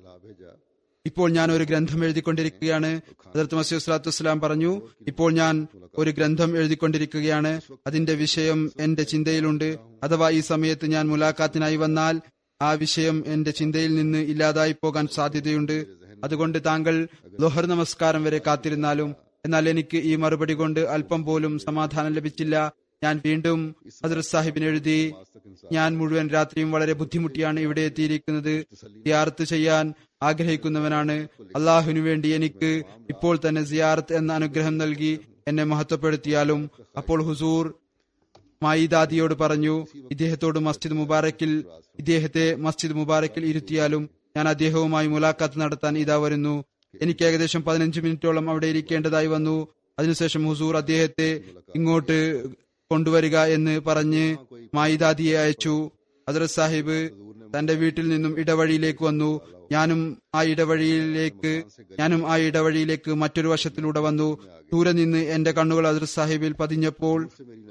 ഇപ്പോൾ ഞാൻ ഒരു ഗ്രന്ഥം എഴുതിക്കൊണ്ടിരിക്കുകയാണ് ഹജറത്ത് മസീദ് സ്വലാത്തു വസ്സലാം പറഞ്ഞു ഇപ്പോൾ ഞാൻ ഒരു ഗ്രന്ഥം എഴുതിക്കൊണ്ടിരിക്കുകയാണ് അതിന്റെ വിഷയം എന്റെ ചിന്തയിലുണ്ട് അഥവാ ഈ സമയത്ത് ഞാൻ മുലാഖാത്തിനായി വന്നാൽ ആ വിഷയം എന്റെ ചിന്തയിൽ നിന്ന് ഇല്ലാതായി പോകാൻ സാധ്യതയുണ്ട് അതുകൊണ്ട് താങ്കൾ ലോഹർ നമസ്കാരം വരെ കാത്തിരുന്നാലും എന്നാൽ എനിക്ക് ഈ മറുപടി കൊണ്ട് അല്പം പോലും സമാധാനം ലഭിച്ചില്ല ഞാൻ വീണ്ടും ഹജറത് സാഹിബിന് എഴുതി ഞാൻ മുഴുവൻ രാത്രിയും വളരെ ബുദ്ധിമുട്ടിയാണ് ഇവിടെ എത്തിയിരിക്കുന്നത് സിയാറത്ത് ചെയ്യാൻ ആഗ്രഹിക്കുന്നവനാണ് അള്ളാഹുവിനു വേണ്ടി എനിക്ക് ഇപ്പോൾ തന്നെ സിയാറത്ത് എന്ന അനുഗ്രഹം നൽകി എന്നെ മഹത്വപ്പെടുത്തിയാലും അപ്പോൾ ഹുസൂർ മായിദാദിയോട് പറഞ്ഞു ഇദ്ദേഹത്തോട് മസ്ജിദ് മുബാറക്കിൽ ഇദ്ദേഹത്തെ മസ്ജിദ് മുബാറക്കിൽ ഇരുത്തിയാലും ഞാൻ അദ്ദേഹവുമായി മുലാഖാത്ത് നടത്താൻ ഇതാ വരുന്നു എനിക്ക് ഏകദേശം പതിനഞ്ച് മിനിറ്റോളം അവിടെ ഇരിക്കേണ്ടതായി വന്നു അതിനുശേഷം ഹുസൂർ അദ്ദേഹത്തെ ഇങ്ങോട്ട് കൊണ്ടുവരിക എന്ന് പറഞ്ഞ് മായിദാദിയെ അയച്ചു ഹജറത് സാഹിബ് തന്റെ വീട്ടിൽ നിന്നും ഇടവഴിയിലേക്ക് വന്നു ഞാനും ആ ഇടവഴിയിലേക്ക് ഞാനും ആ ഇടവഴിയിലേക്ക് മറ്റൊരു വശത്തിലൂടെ വന്നു ദൂരെ നിന്ന് എന്റെ കണ്ണുകൾ ഹജറത് സാഹിബിൽ പതിഞ്ഞപ്പോൾ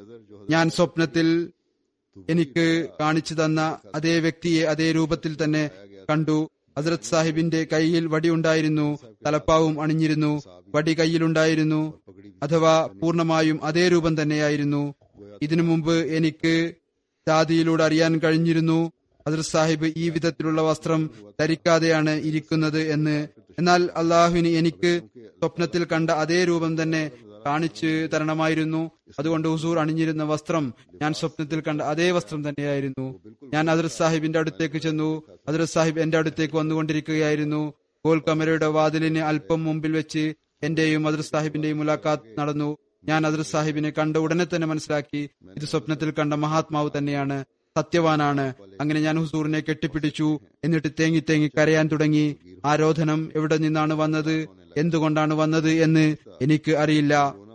ഞാൻ സ്വപ്നത്തിൽ എനിക്ക് കാണിച്ചു തന്ന അതേ വ്യക്തിയെ അതേ രൂപത്തിൽ തന്നെ കണ്ടു ഹസരത് സാഹിബിന്റെ കയ്യിൽ വടിയുണ്ടായിരുന്നു തലപ്പാവും അണിഞ്ഞിരുന്നു വടി കയ്യിലുണ്ടായിരുന്നു അഥവാ പൂർണ്ണമായും അതേ രൂപം തന്നെയായിരുന്നു ഇതിനു മുമ്പ് എനിക്ക് ജാതിയിലൂടെ അറിയാൻ കഴിഞ്ഞിരുന്നു ഹസരത് സാഹിബ് ഈ വിധത്തിലുള്ള വസ്ത്രം ധരിക്കാതെയാണ് ഇരിക്കുന്നത് എന്ന് എന്നാൽ അള്ളാഹുവിന് എനിക്ക് സ്വപ്നത്തിൽ കണ്ട അതേ രൂപം തന്നെ കാണിച്ചു തരണമായിരുന്നു അതുകൊണ്ട് ഹുസൂർ അണിഞ്ഞിരുന്ന വസ്ത്രം ഞാൻ സ്വപ്നത്തിൽ കണ്ട അതേ വസ്ത്രം തന്നെയായിരുന്നു ഞാൻ ഹജറത് സാഹിബിന്റെ അടുത്തേക്ക് ചെന്നു ഹജറത് സാഹിബ് എന്റെ അടുത്തേക്ക് വന്നുകൊണ്ടിരിക്കുകയായിരുന്നു ഗോൽ കമരയുടെ വാതിലിന് അല്പം മുമ്പിൽ വെച്ച് എന്റെയും ഹജറത് സാഹിബിന്റെയും മുലാഖാത്ത് നടന്നു ഞാൻ ഹജറത് സാഹിബിനെ കണ്ട ഉടനെ തന്നെ മനസ്സിലാക്കി ഇത് സ്വപ്നത്തിൽ കണ്ട മഹാത്മാവ് തന്നെയാണ് സത്യവാനാണ് അങ്ങനെ ഞാൻ ഹുസൂറിനെ കെട്ടിപ്പിടിച്ചു എന്നിട്ട് തേങ്ങി തേങ്ങി കരയാൻ തുടങ്ങി ആരോധനം എവിടെ നിന്നാണ് വന്നത് എന്തുകൊണ്ടാണ് വന്നത് എന്ന് എനിക്ക് അറിയില്ല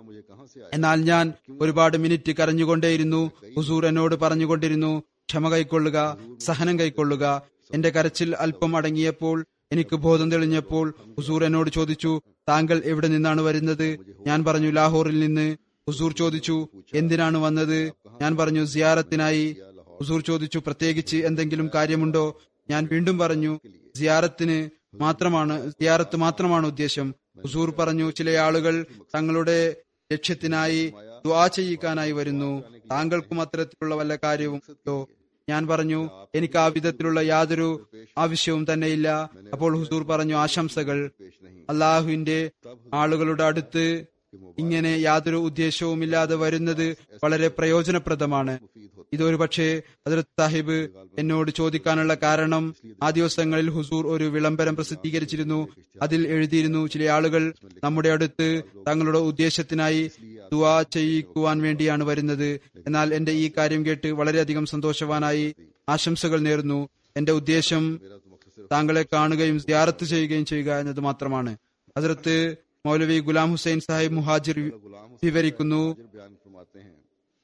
എന്നാൽ ഞാൻ ഒരുപാട് മിനിറ്റ് കരഞ്ഞുകൊണ്ടേയിരുന്നു ഹുസൂർ എന്നോട് പറഞ്ഞുകൊണ്ടിരുന്നു ക്ഷമ കൈക്കൊള്ളുക സഹനം കൈക്കൊള്ളുക എന്റെ കരച്ചിൽ അല്പം അടങ്ങിയപ്പോൾ എനിക്ക് ബോധം തെളിഞ്ഞപ്പോൾ ഹുസൂർ എന്നോട് ചോദിച്ചു താങ്കൾ എവിടെ നിന്നാണ് വരുന്നത് ഞാൻ പറഞ്ഞു ലാഹോറിൽ നിന്ന് ഹുസൂർ ചോദിച്ചു എന്തിനാണ് വന്നത് ഞാൻ പറഞ്ഞു സിയാറത്തിനായി ഹുസൂർ ചോദിച്ചു പ്രത്യേകിച്ച് എന്തെങ്കിലും കാര്യമുണ്ടോ ഞാൻ വീണ്ടും പറഞ്ഞു സിയാറത്തിന് മാത്രമാണ് സിയാറത്ത് മാത്രമാണ് ഉദ്ദേശം ഹുസൂർ പറഞ്ഞു ചില ആളുകൾ തങ്ങളുടെ ലക്ഷ്യത്തിനായി ദ്വാ ചെയ്യിക്കാനായി വരുന്നു താങ്കൾക്കും അത്തരത്തിലുള്ള വല്ല കാര്യവും ഉണ്ടോ ഞാൻ പറഞ്ഞു എനിക്ക് ആ വിധത്തിലുള്ള യാതൊരു ആവശ്യവും തന്നെയില്ല അപ്പോൾ ഹുസൂർ പറഞ്ഞു ആശംസകൾ അള്ളാഹുവിന്റെ ആളുകളുടെ അടുത്ത് ഇങ്ങനെ യാതൊരു ഉദ്ദേശവുമില്ലാതെ വരുന്നത് വളരെ പ്രയോജനപ്രദമാണ് ഇതൊരു പക്ഷേ ഹജറത് സാഹിബ് എന്നോട് ചോദിക്കാനുള്ള കാരണം ആ ദിവസങ്ങളിൽ ഹുസൂർ ഒരു വിളംബരം പ്രസിദ്ധീകരിച്ചിരുന്നു അതിൽ എഴുതിയിരുന്നു ചില ആളുകൾ നമ്മുടെ അടുത്ത് തങ്ങളുടെ ഉദ്ദേശത്തിനായി ദുവാ ചെയ്യിക്കുവാൻ വേണ്ടിയാണ് വരുന്നത് എന്നാൽ എന്റെ ഈ കാര്യം കേട്ട് വളരെയധികം സന്തോഷവാനായി ആശംസകൾ നേർന്നു എന്റെ ഉദ്ദേശം താങ്കളെ കാണുകയും സിയാറത്ത് ചെയ്യുകയും ചെയ്യുക എന്നത് മാത്രമാണ് ഹസരത്ത് മൗലവി ഗുലാം ഹുസൈൻ സാഹിബ് മുഹാജിർ गुलाम വിവരിക്കുന്നു हुसैन बयान फरमाते हैं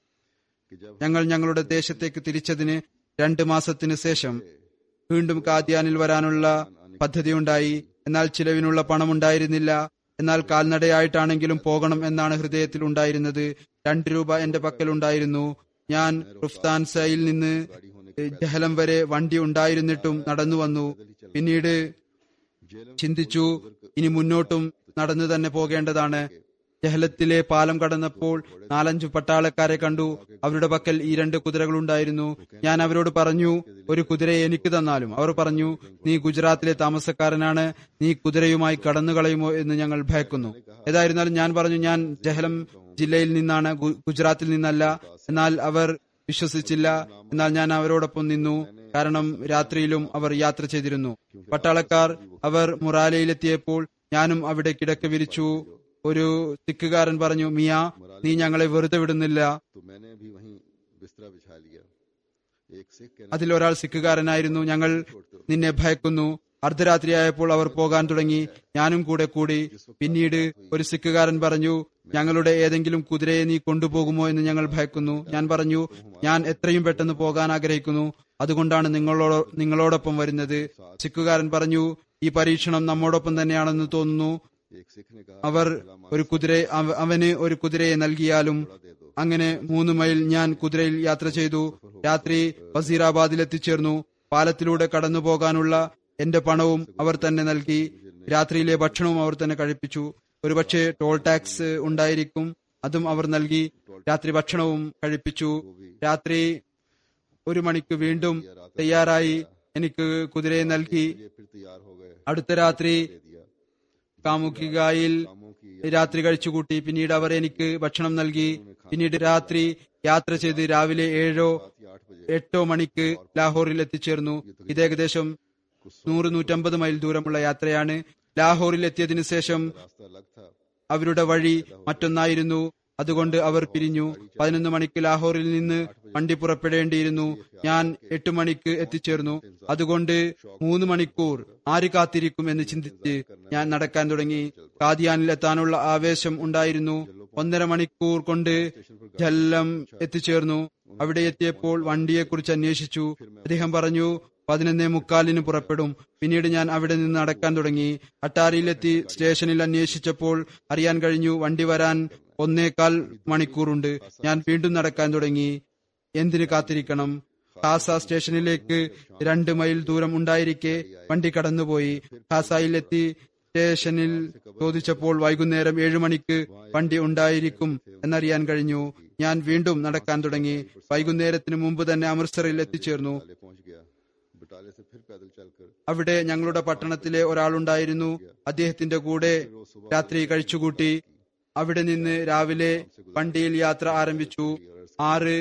कि जब ഞങ്ങൾ ഞങ്ങളുടെ ദേശത്തേക്ക് തിരിച്ചതിന് രണ്ട് മാസത്തിന് ശേഷം വീണ്ടും കാദ്യാനിൽ വരാനുള്ള പദ്ധതിയുണ്ടായി എന്നാൽ ചിലവിനുള്ള പണമുണ്ടായിരുന്നില്ല എന്നാൽ കാൽനടയായിട്ടാണെങ്കിലും പോകണം എന്നാണ് ഹൃദയത്തിൽ ഉണ്ടായിരുന്നത് രണ്ട് രൂപ എന്റെ പക്കലുണ്ടായിരുന്നു ഞാൻ റുഫ്താൻസയിൽ നിന്ന് ജഹലം വരെ വണ്ടി ഉണ്ടായിരുന്നിട്ടും നടന്നു വന്നു പിന്നീട് जेलम ചിന്തിച്ചു ഇനി മുന്നോട്ടും നടന്നു തന്നെ പോകേണ്ടതാണ് ജഹലത്തിലെ പാലം കടന്നപ്പോൾ നാലഞ്ചു പട്ടാളക്കാരെ കണ്ടു അവരുടെ പക്കൽ ഈ രണ്ട് കുതിരകൾ ഉണ്ടായിരുന്നു ഞാൻ അവരോട് പറഞ്ഞു ഒരു കുതിരയെ എനിക്ക് തന്നാലും അവർ പറഞ്ഞു നീ ഗുജറാത്തിലെ താമസക്കാരനാണ് നീ കുതിരയുമായി കടന്നു കളയുമോ എന്ന് ഞങ്ങൾ ഭയക്കുന്നു ഏതായിരുന്നാലും ഞാൻ പറഞ്ഞു ഞാൻ ജഹലം ജില്ലയിൽ നിന്നാണ് ഗു- ഗുജറാത്തിൽ നിന്നല്ല എന്നാൽ അവർ വിശ്വസിച്ചില്ല എന്നാൽ ഞാൻ അവരോടൊപ്പം നിന്നു കാരണം രാത്രിയിലും അവർ യാത്ര ചെയ്തിരുന്നു പട്ടാളക്കാർ അവർ മുറാലയിലെത്തിയപ്പോൾ ഞാനും അവിടെ കിടക്ക വിരിച്ചു ഒരു സിഖുകാരൻ പറഞ്ഞു മിയ നീ ഞങ്ങളെ വെറുതെ വിടുന്നില്ല तो मैंने भी वहीं बिस्तरा बिछा लिया एक सिख कहने അതിൽ ഒരാൾ സിഖുകാരനായിരുന്നു ഞങ്ങൾ നിന്നെ ഭയക്കുന്നു അർദ്ധരാത്രിയായപ്പോൾ അവർ പോകാൻ തുടങ്ങി ഞാനും കൂടെ കൂടി പിന്നീട് ഒരു സിഖുകാരൻ പറഞ്ഞു ഞങ്ങളുടെ ഏതെങ്കിലും കുതിരയെ നീ കൊണ്ടുപോകുമോ എന്ന് ഞങ്ങൾ ഭയക്കുന്നു ഞാൻ പറഞ്ഞു ഞാൻ എത്രയും പെട്ടെന്ന് പോകാൻ ആഗ്രഹിക്കുന്നു അതുകൊണ്ടാണ് നിങ്ങളോട് നിങ്ങളോടൊപ്പം വരുന്നത് സിഖുകാരൻ പറഞ്ഞു ഈ പരീക്ഷണം നമ്മോടൊപ്പം തന്നെയാണെന്ന് തോന്നുന്നു एक सिख ने कहा അവർ ഒരു കുതിര അവ- അവന് ഒരു കുതിരയെ നൽകിയാലും അങ്ങനെ മൂന്ന് മൈൽ ഞാൻ കുതിരയിൽ യാത്ര ചെയ്തു രാത്രി വസീറാബാദിൽ എത്തിച്ചേർന്നു പാലത്തിലൂടെ കടന്നു പോകാനുള്ള എന്റെ പണവും അവർ തന്നെ നൽകി രാത്രിയിലെ ഭക്ഷണവും അവർ തന്നെ കഴിപ്പിച്ചു ഒരുപക്ഷെ ടോൾ ടാക്സ് ഉണ്ടായിരിക്കും അതും അവർ നൽകി രാത്രി ഭക്ഷണവും കഴിപ്പിച്ചു രാത്രി ഒരു മണിക്ക് വീണ്ടും തയ്യാറായി എനിക്ക് കുതിരയെ നൽകി ये फिर तैयार हो गए അടുത്ത രാത്രി दे दिया കാമുകികായിൽ कामों की രാത്രി കഴിച്ചുകൂട്ടി പിന്നീട് അവർ എനിക്ക് ഭക്ഷണം നൽകി പിന്നീട് രാത്രി യാത്ര ചെയ്ത് രാവിലെ ഏഴോ आठ बजे എട്ടോ മണിക്ക് ലാഹോറിൽ എത്തിച്ചേർന്നു ഇത് ഏകദേശം നൂറ് നൂറ്റമ്പത് മൈൽ ദൂരമുള്ള യാത്രയാണ് ലാഹോറിൽ എത്തിയതിനു ശേഷം रास्ता अलग था അവരുടെ വഴി മറ്റൊന്നായിരുന്നു അതുകൊണ്ട് അവർ പിരിഞ്ഞു പതിനൊന്ന് മണിക്ക് ലാഹോറിൽ നിന്ന് വണ്ടി പുറപ്പെടേണ്ടിയിരുന്നു ഞാൻ എട്ട് മണിക്ക് എത്തിച്ചേർന്നു അതുകൊണ്ട് മൂന്ന് മണിക്കൂർ ആര് കാത്തിരിക്കും എന്ന് ചിന്തിച്ച് ഞാൻ നടക്കാൻ തുടങ്ങി കാദിയാനിൽ എത്താനുള്ള ആവേശം ഉണ്ടായിരുന്നു ഒന്നര മണിക്കൂർ കൊണ്ട് ജല്ലം എത്തിച്ചേർന്നു അവിടെ എത്തിയപ്പോൾ വണ്ടിയെക്കുറിച്ച് അന്വേഷിച്ചു അദ്ദേഹം പറഞ്ഞു പതിനൊന്നേ മുക്കാലിന് പുറപ്പെടും പിന്നീട് ഞാൻ അവിടെ നിന്ന് നടക്കാൻ തുടങ്ങി അട്ടാരിയിലെത്തി സ്റ്റേഷനിൽ അന്വേഷിച്ചപ്പോൾ അറിയാൻ കഴിഞ്ഞു വണ്ടി വരാൻ ഒന്നേകാൽ മണിക്കൂറുണ്ട് ഞാൻ വീണ്ടും നടക്കാൻ തുടങ്ങി എന്തിനു കാത്തിരിക്കണം ഖാസ സ്റ്റേഷനിലേക്ക് രണ്ട് മൈൽ ദൂരം ഉണ്ടായിരിക്കെ വണ്ടി കടന്നുപോയി ഖാസയിലെത്തി സ്റ്റേഷനിൽ ചോദിച്ചപ്പോൾ വൈകുന്നേരം ഏഴു മണിക്ക് വണ്ടി ഉണ്ടായിരിക്കും എന്നറിയാൻ കഴിഞ്ഞു ഞാൻ വീണ്ടും നടക്കാൻ തുടങ്ങി വൈകുന്നേരത്തിന് മുമ്പ് തന്നെ അമൃത്സറിൽ എത്തിച്ചേർന്നു बटाले पहुंच गया बटाले से फिर पैदल चलकर അവിടെ ഞങ്ങളുടെ പട്ടണത്തിലെ ഒരാളുണ്ടായിരുന്നു അദ്ദേഹത്തിന്റെ കൂടെ രാത്രി കഴിച്ചുകൂട്ടി അവിടെ നിന്ന് രാവിലെ വണ്ടിയിൽ യാത്ര ആരംഭിച്ചു ആറ്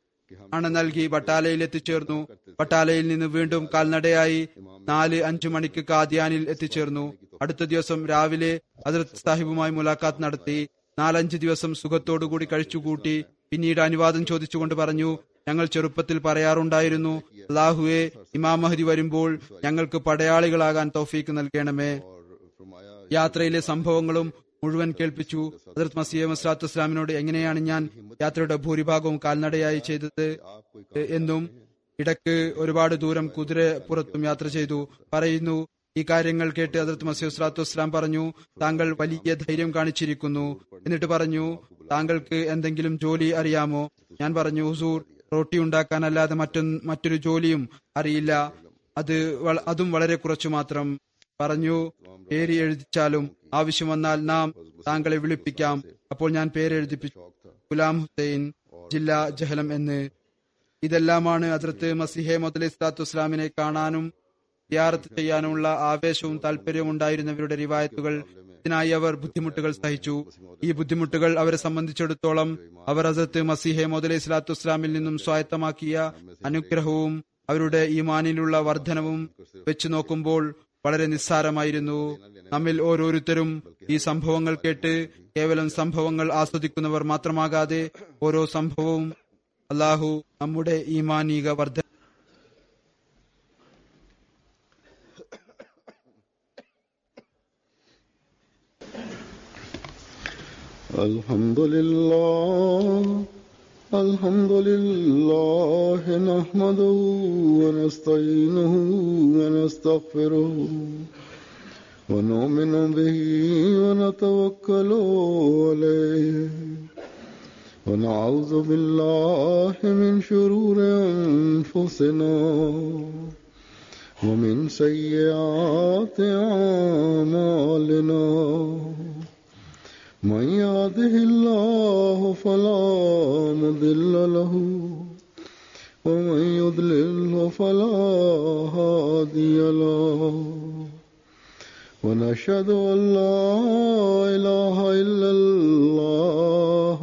അണ നൽകി ബട്ടാലയിൽ എത്തിച്ചേർന്നു ബട്ടാലയിൽ നിന്ന് വീണ്ടും കാൽനടയായി നാല് അഞ്ചു മണിക്ക് കാദ്യാനിൽ എത്തിച്ചേർന്നു അടുത്ത ദിവസം രാവിലെ ഹജറത് സാഹിബുമായി മുലാഖാത്ത് നടത്തി നാലഞ്ച് ദിവസം സുഖത്തോടുകൂടി കഴിച്ചുകൂട്ടി പിന്നീട് അനുവാദം ചോദിച്ചുകൊണ്ട് പറഞ്ഞു ഞങ്ങൾ ചെറുപ്പത്തിൽ പറയാറുണ്ടായിരുന്നു അള്ളാഹുവെ ഇമാം മഹദി വരുമ്പോൾ ഞങ്ങൾക്ക് പടയാളികളാകാൻ തൗഫീക്ക് നൽകണമേ और फरमाया യാത്രയിലെ സംഭവങ്ങളും മുഴുവൻ കേൾപ്പിച്ചു ഹജറത് മസീഹ് മസ്ലാത്തു ഇസ്ലാമിനോട് എങ്ങനെയാണ് ഞാൻ യാത്രയുടെ ഭൂരിഭാഗവും കാൽനടയായി ചെയ്തത് आप कोई എന്നും ഇടക്ക് ഒരുപാട് ദൂരം കുതിര പുറത്തും യാത്ര ചെയ്തു പറയുന്നു ഈ കാര്യങ്ങൾ കേട്ട് ഹജറത് മസീഹ് സ്വലാത്തു വസ്സലാം പറഞ്ഞു താങ്കൾ വലിയ ധൈര്യം കാണിച്ചിരിക്കുന്നു എന്നിട്ട് പറഞ്ഞു താങ്കൾക്ക് എന്തെങ്കിലും ജോലി അറിയാമോ ഞാൻ പറഞ്ഞു ഹുസൂർ റൊട്ടി ഉണ്ടാക്കാനല്ലാതെ മറ്റൊന്ന് മറ്റൊരു ജോലിയും അറിയില്ല അത് വള- അതും വളരെ കുറച്ചു മാത്രം പറഞ്ഞു പേര് എഴുതിച്ചാലും ആവശ്യം വന്നാൽ നാം താങ്കളെ വിളിപ്പിക്കാം അപ്പോൾ ഞാൻ പേരെഴുതിപ്പിച്ചു ഗുലാം ഹുസൈൻ ജില്ല ജഹലം എന്ന് ഇതെല്ലാമാണ് അതിർത്ത് മസിഹെ മുതലി ഇസ്ലാത്തു ഇസ്ലാമിനെ കാണാനും സിയാറത്ത് ചെയ്യാനുമുള്ള ആവേശവും താല്പര്യവും ഉണ്ടായിരുന്നവരുടെ റിവായത്തുകൾ ഇതിനായി അവർ ബുദ്ധിമുട്ടുകൾ സഹിച്ചു ഈ ബുദ്ധിമുട്ടുകൾ അവരെ സംബന്ധിച്ചിടത്തോളം അവർ അസത്ത് മസിഹെ മുതലി ഇസ്ലാത്തു ഇസ്ലാമിൽ നിന്നും സ്വായത്തമാക്കിയ അനുഗ്രഹവും അവരുടെ ഈമാനിലുള്ള വർധനവും വെച്ച് നോക്കുമ്പോൾ വളരെ നിസ്സാരമായിരുന്നു നമ്മിൽ ഓരോരുത്തരും ഈ സംഭവങ്ങൾ കേട്ട് കേവലം സംഭവങ്ങൾ ആസ്വദിക്കുന്നവർ മാത്രമാകാതെ ഓരോ സംഭവവും അള്ളാഹു നമ്മുടെ ഈമാനിക വർധന الحمد لله الحمد لله نحمده ونستعينه ونستغفره ونؤمن به ونتوكل عليه ونعوذ بالله من شرور أنفسنا ومن سيئات أعمالنا من يهده الله فلا مضل له ومن يضلله فلا هادي له ونشهد أن لا إله إلا الله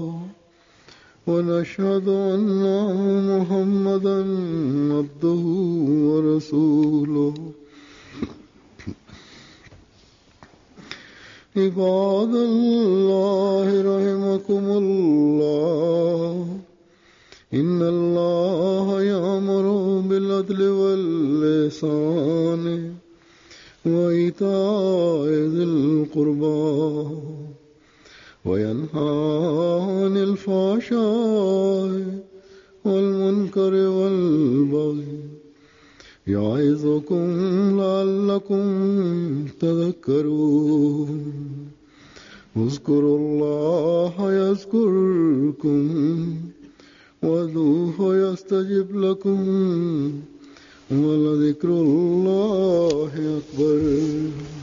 ونشهد أن محمدا عبده ورسوله عباد الله رحمكم الله إن الله يأمر بالعدل واللسان وإيتاء ذي القربى وينهى عن الفحشاء والمنكر والبغي يعظكم لعلكم تذكرون اذكروا الله يذكركم وذوه يستجب لكم ولذكر الله أكبر